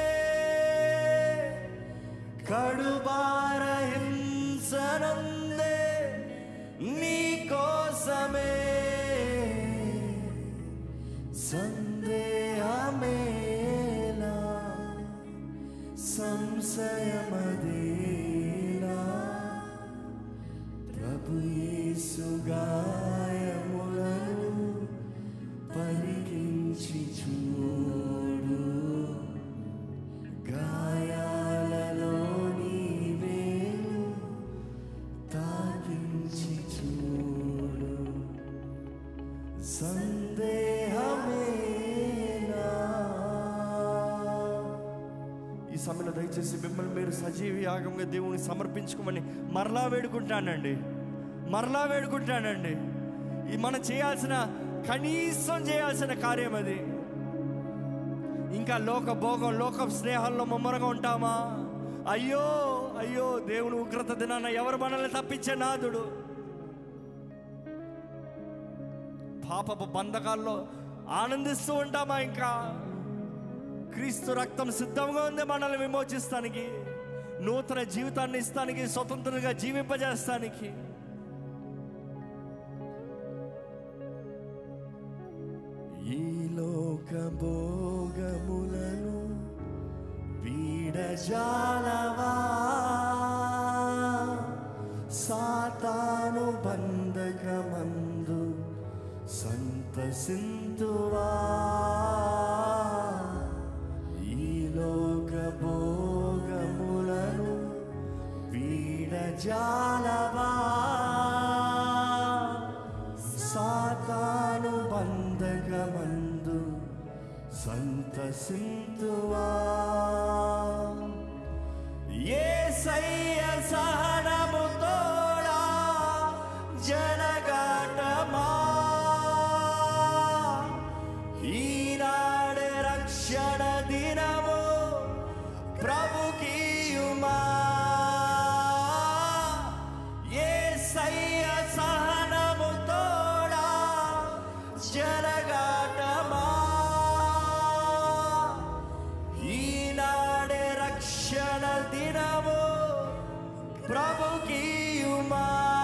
కడుబార హింసనందే నీ కోసమే సందేహమేలా సంశయమదేలా ప్రభు యేసు గాయములను పరికించి చూడు గాయాలలో నీ వేలు తాకించి చూడు సందేహమేనా ఈ సమయంలో దయచేసి మిమ్మల్ని మీరు సజీవ యాగంగా దేవుని సమర్పించుకోమని మరలా వేడుకుంటానండి మరలా వేడుకుంటానండి ఈ మనం చేయాల్సిన కనీసం చేయాల్సిన కార్యం అది ఇంకా లోక భోగం లోక స్నేహాల్లో ముమ్మరగా ఉంటామా అయ్యో అయ్యో దేవుని ఉగ్రత దినాన ఎవరు మనల్ని తప్పించే నాదుడు పాపపు బంధకాల్లో ఆనందిస్తూ ఉంటామా ఇంకా క్రీస్తు రక్తం సిద్ధంగా ఉంది మనల్ని విమోచిస్తానికి నూతన జీవితాన్ని ఇస్తానికి స్వతంత్రంగా జీవింపజేస్తానికి ఈ లోక భోగములను వీడజాలవా సాతాను బంధకమందు సంతసింతువా ఈ లోక భోగములను వీడజాలవా సాతాను బంధకమందు సంతసింతువా ఏసయ్య సహనము తోడా జనగాటమా ఈనాడు రక్షణ దినము ప్రభుకీయుమా ఏసయ్య సహనము తోడా జనగాటమా ఈనాడే రక్షణ దినము ప్రభుకీయుమా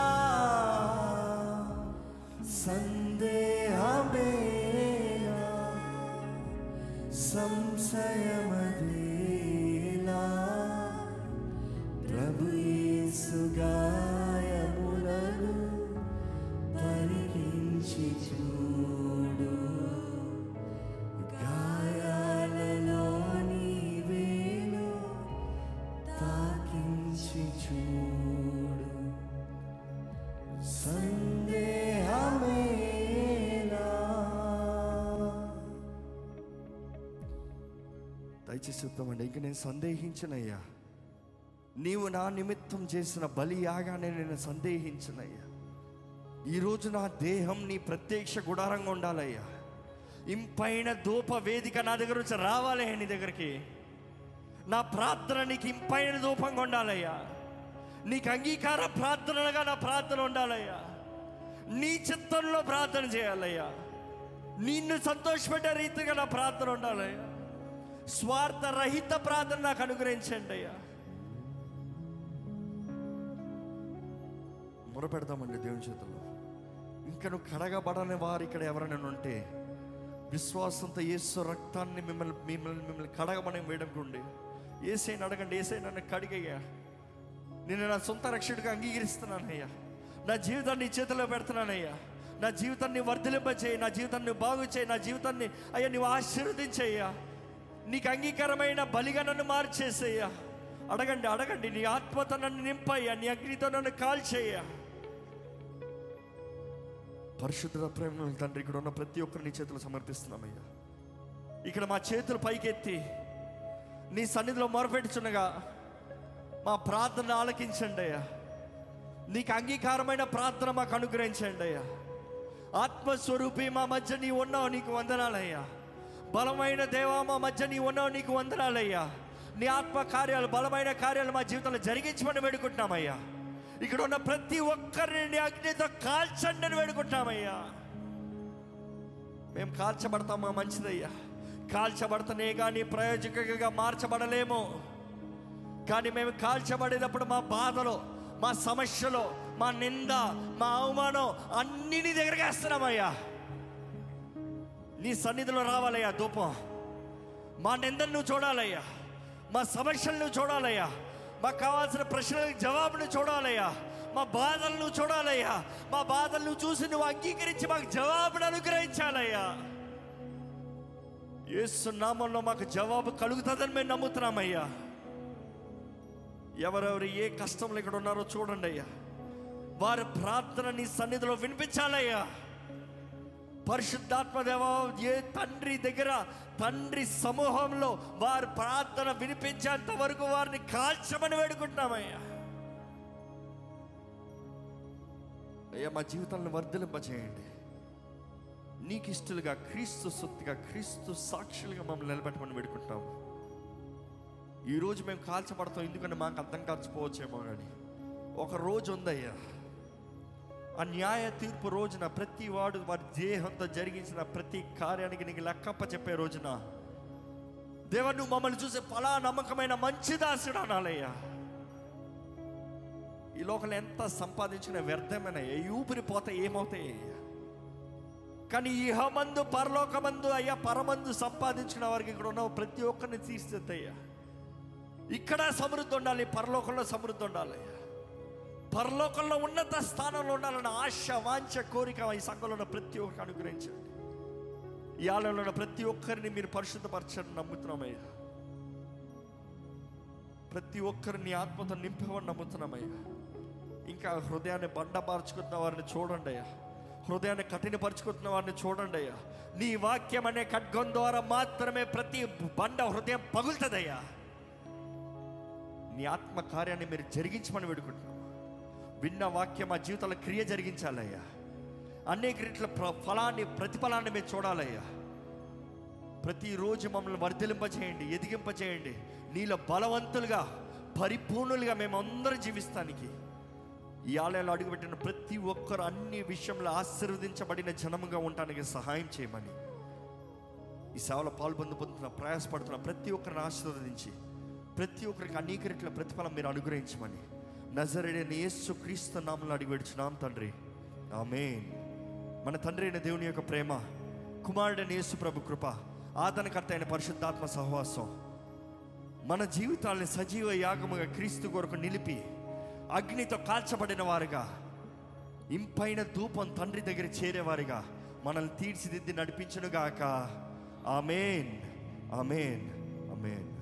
సందేహమేలా సంశయమదేలా ప్రభు యేసు గాయములను పరికించి చూడు గాయాలలోని వేలు తాకించి చూడు సందేహమేలా దయచేసి చెప్తామండి ఇంక నేను సందేహించనయ్యా నీవు నా నిమిత్తం చేసిన బలి యాగానే నేను సందేహించనయ్యా ఈరోజు నా దేహం నీ ప్రత్యక్ష గుడారంగా ఉండాలయ్యా ఇంపైన ధూప వేదిక నా దగ్గర నుంచి రావాలి నీ దగ్గరికి నా ప్రార్థన నీకు ఇంపైన ధూపంగా ఉండాలయ్యా నీకు అంగీకార ప్రార్థనలుగా నా ప్రార్థన ఉండాలయ్యా నీ చిత్తంలో ప్రార్థన చేయాలయ్యా నిన్ను సంతోషపెట్టే రీతిగా నా ప్రార్థన ఉండాలయ్యా స్వార్థ రహిత ప్రార్థన నాకు అనుగ్రహించండి అయ్యా మొరపెడదామండి దేవుని చేతుల్లో ఇంకా నువ్వు కడగబడని వారు ఇక్కడ ఎవరైనా ఉంటే విశ్వాసంతో యేసు రక్తాన్ని మిమ్మల్ని మిమ్మల్ని మిమ్మల్ని కడగమని వేడుకోండి ఏసైని అడగండి ఏసై నన్ను కడిగయ్యా నేను నా సొంత రక్షకుడిగా అంగీకరిస్తున్నానయ్యా నా జీవితాన్ని నీ చేతిలో పెడుతున్నానయ్యా నా జీవితాన్ని వర్ధలింప చేయి నా జీవితాన్ని బాగు చేయి నా జీవితాన్ని అయ్యా నువ్వు ఆశీర్వదించయ్యా నీకు అంగీకారమైన బలిగా నన్ను మార్చేసయ్యా అడగండి అడగండి నీ ఆత్మతో నన్ను నింపయ్యా నీ అగ్నితో నన్ను కాల్చేయ్యా పరిశుద్ధ ప్రేమ తండ్రి ఇక్కడ ఉన్న ప్రతి ఒక్కరు నీ చేతులు సమర్పిస్తున్నామయ్యా ఇక్కడ మా చేతులు పైకెత్తి నీ సన్నిధిలో మొరపెట్టుచున్నగా మా ప్రార్థన ఆలకించండి అయ్యా నీకు అంగీకారమైన ప్రార్థన మాకు అనుగ్రహించండి అయ్యా ఆత్మస్వరూపి మా మధ్య నీ ఉన్నావు నీకు వందనాలయ్యా బలమైన దేవా మా మధ్య నీ ఉన్నావు నీకు వందనాలయ్యా నీ ఆత్మ కార్యాలు బలమైన కార్యాలు మా జీవితంలో జరిగించమని వేడుకుంటున్నామయ్యా ఇక్కడ ఉన్న ప్రతి ఒక్కరిని నీ అగ్నితో కాల్చండి అని వేడుకుంటున్నామయ్యా మేము కాల్చబడతామా మంచిదయ్యా కాల్చబడతనే కానీ ప్రయోజకంగా మార్చబడలేము కానీ మేము కాల్చబడేటప్పుడు మా బాధలో మా సమస్యలో మా నింద మా అవమానం అన్ని నీ దగ్గరికి వేస్తున్నామయ్యా నీ సన్నిధిలో రావాలయ్యా ధూపం మా నిందను నువ్వు చూడాలయ్యా మా సమస్యలు నువ్వు చూడాలయ్యా మాకు కావాల్సిన ప్రశ్నలకు జవాబు నువ్వు చూడాలయ్యా మా బాధలు నువ్వు చూడాలయ్యా మా బాధలు నువ్వు చూసి నువ్వు అంగీకరించి మాకు జవాబును అనుగ్రహించాలయ్యా యేసు నామంలో మాకు జవాబు కలుగుతుందని మేము నమ్ముతున్నామయ్యా ఎవరెవరు ఏ కష్టంలో ఇక్కడ ఉన్నారో చూడండి అయ్యా వారి ప్రార్థన నీ సన్నిధిలో వినిపించాలయ్యా పరిశుద్ధాత్మ దేవ ఏ తండ్రి దగ్గర తండ్రి సమూహంలో వారి ప్రార్థన వినిపించేంత వరకు వారిని కాల్చమని వేడుకుంటున్నామయ్యా అయ్యా మా జీవితాలను వర్ధలింపచేయండి నీకు ఇష్టలుగా క్రీస్తు సొత్తుగా క్రీస్తు సాక్షులుగా మమ్మల్ని నిలబెట్టమని పెడుకుంటాం ఈరోజు మేము కాల్చబడతాం ఎందుకంటే మాకు అర్థం కాల్చిపోవచ్చేమో కానీ ఒక రోజు ఉందయ్యా ఆ న్యాయ తీర్పు రోజున ప్రతి వాడు వారి దేహంతో జరిగించిన ప్రతి కార్యానికి నీకు లెక్కప్ప చెప్పే రోజున దేవ నువ్వు మమ్మల్ని చూసే ఫలా నమ్మకమైన మంచి దాసుడు అనాలయ్యా ఈ లోకంలో ఎంత సంపాదించిన వ్యర్థమైన ఈ ఊపిరి పోతే ఏమవుతాయి కానీ ఇహమందు పరలోకమందు అయ్యా పరమందు సంపాదించిన వారికి ఇక్కడ ఉన్న ప్రతి ఒక్కరిని తీర్చేద్దయ్యా ఇక్కడ సమృద్ధి ఉండాలి పరలోకంలో సమృద్ధి ఉండాలి పరలోకంలో ఉన్నత స్థానంలో ఉండాలన్న ఆశ వాంఛ కోరిక ఈ సంఘంలో ఉన్న ప్రతి ఒక్కరికి అనుగ్రహించండి ఈ ఆలయంలో ఉన్న ప్రతి ఒక్కరిని మీరు పరిశుద్ధపరచని నమ్ముతున్నామయ్యా ప్రతి ఒక్కరిని ఆత్మతో నింపవని నమ్ముతున్నామయ్యా ఇంకా హృదయాన్ని బండపార్చుకుంటున్న వారిని చూడండి అయ్యా హృదయాన్ని కఠినపరుచుకుంటున్న వారిని చూడండి అయ్యా నీ వాక్యం అనే ఖడ్గం ద్వారా మాత్రమే ప్రతి బండ హృదయం పగులుతుందయ్యా నీ ఆత్మ కార్యాన్ని మీరు జరిగించమని వేడుకుంటున్నాం విన్న వాక్యం మా జీవితంలో క్రియ జరిగించాలయ్యా అనేక రీట్ల ప్ర- ఫలాన్ని ప్రతిఫలాన్ని మేము చూడాలయ్యా ప్రతిరోజు మమ్మల్ని వర్ధిలింపచేయండి ఎదిగింపచేయండి నీలో బలవంతులుగా పరిపూర్ణులుగా మేమందరం జీవిస్తానికి ఈ ఆలయంలో అడుగుపెట్టిన ప్రతి ఒక్కరు అన్ని విషయంలో ఆశీర్వదించబడిన జనముగా ఉండటానికి సహాయం చేయమని ఈ సేవలో పాల్పొందు పొందుతున్న ప్రయాసపడుతున్న ప్రతి ఒక్కరిని ఆశీర్వదించి ప్రతి ఒక్కరికి అనేక రెట్ల ప్రతిఫలం మీరు అనుగ్రహించమని నజరేడని యేసు క్రీస్తు నామంలో అడిగి పెడుచున్నాం తండ్రి ఆమేన్ మన తండ్రి అయిన దేవుని యొక్క ప్రేమ కుమారుడైన యేసు ప్రభు కృప ఆదరణకర్త అయిన పరిశుద్ధాత్మ సహవాసం మన జీవితాల్ని సజీవ యాగముగా క్రీస్తు కొరకు నిలిపి అగ్నితో కాల్చబడిన వారుగా ఇంపైన ధూపం తండ్రి దగ్గర చేరేవారిగా మనల్ని తీర్చిదిద్ది నడిపించునుగాక ఆమెన్ ఆమెన్ ఆమెన్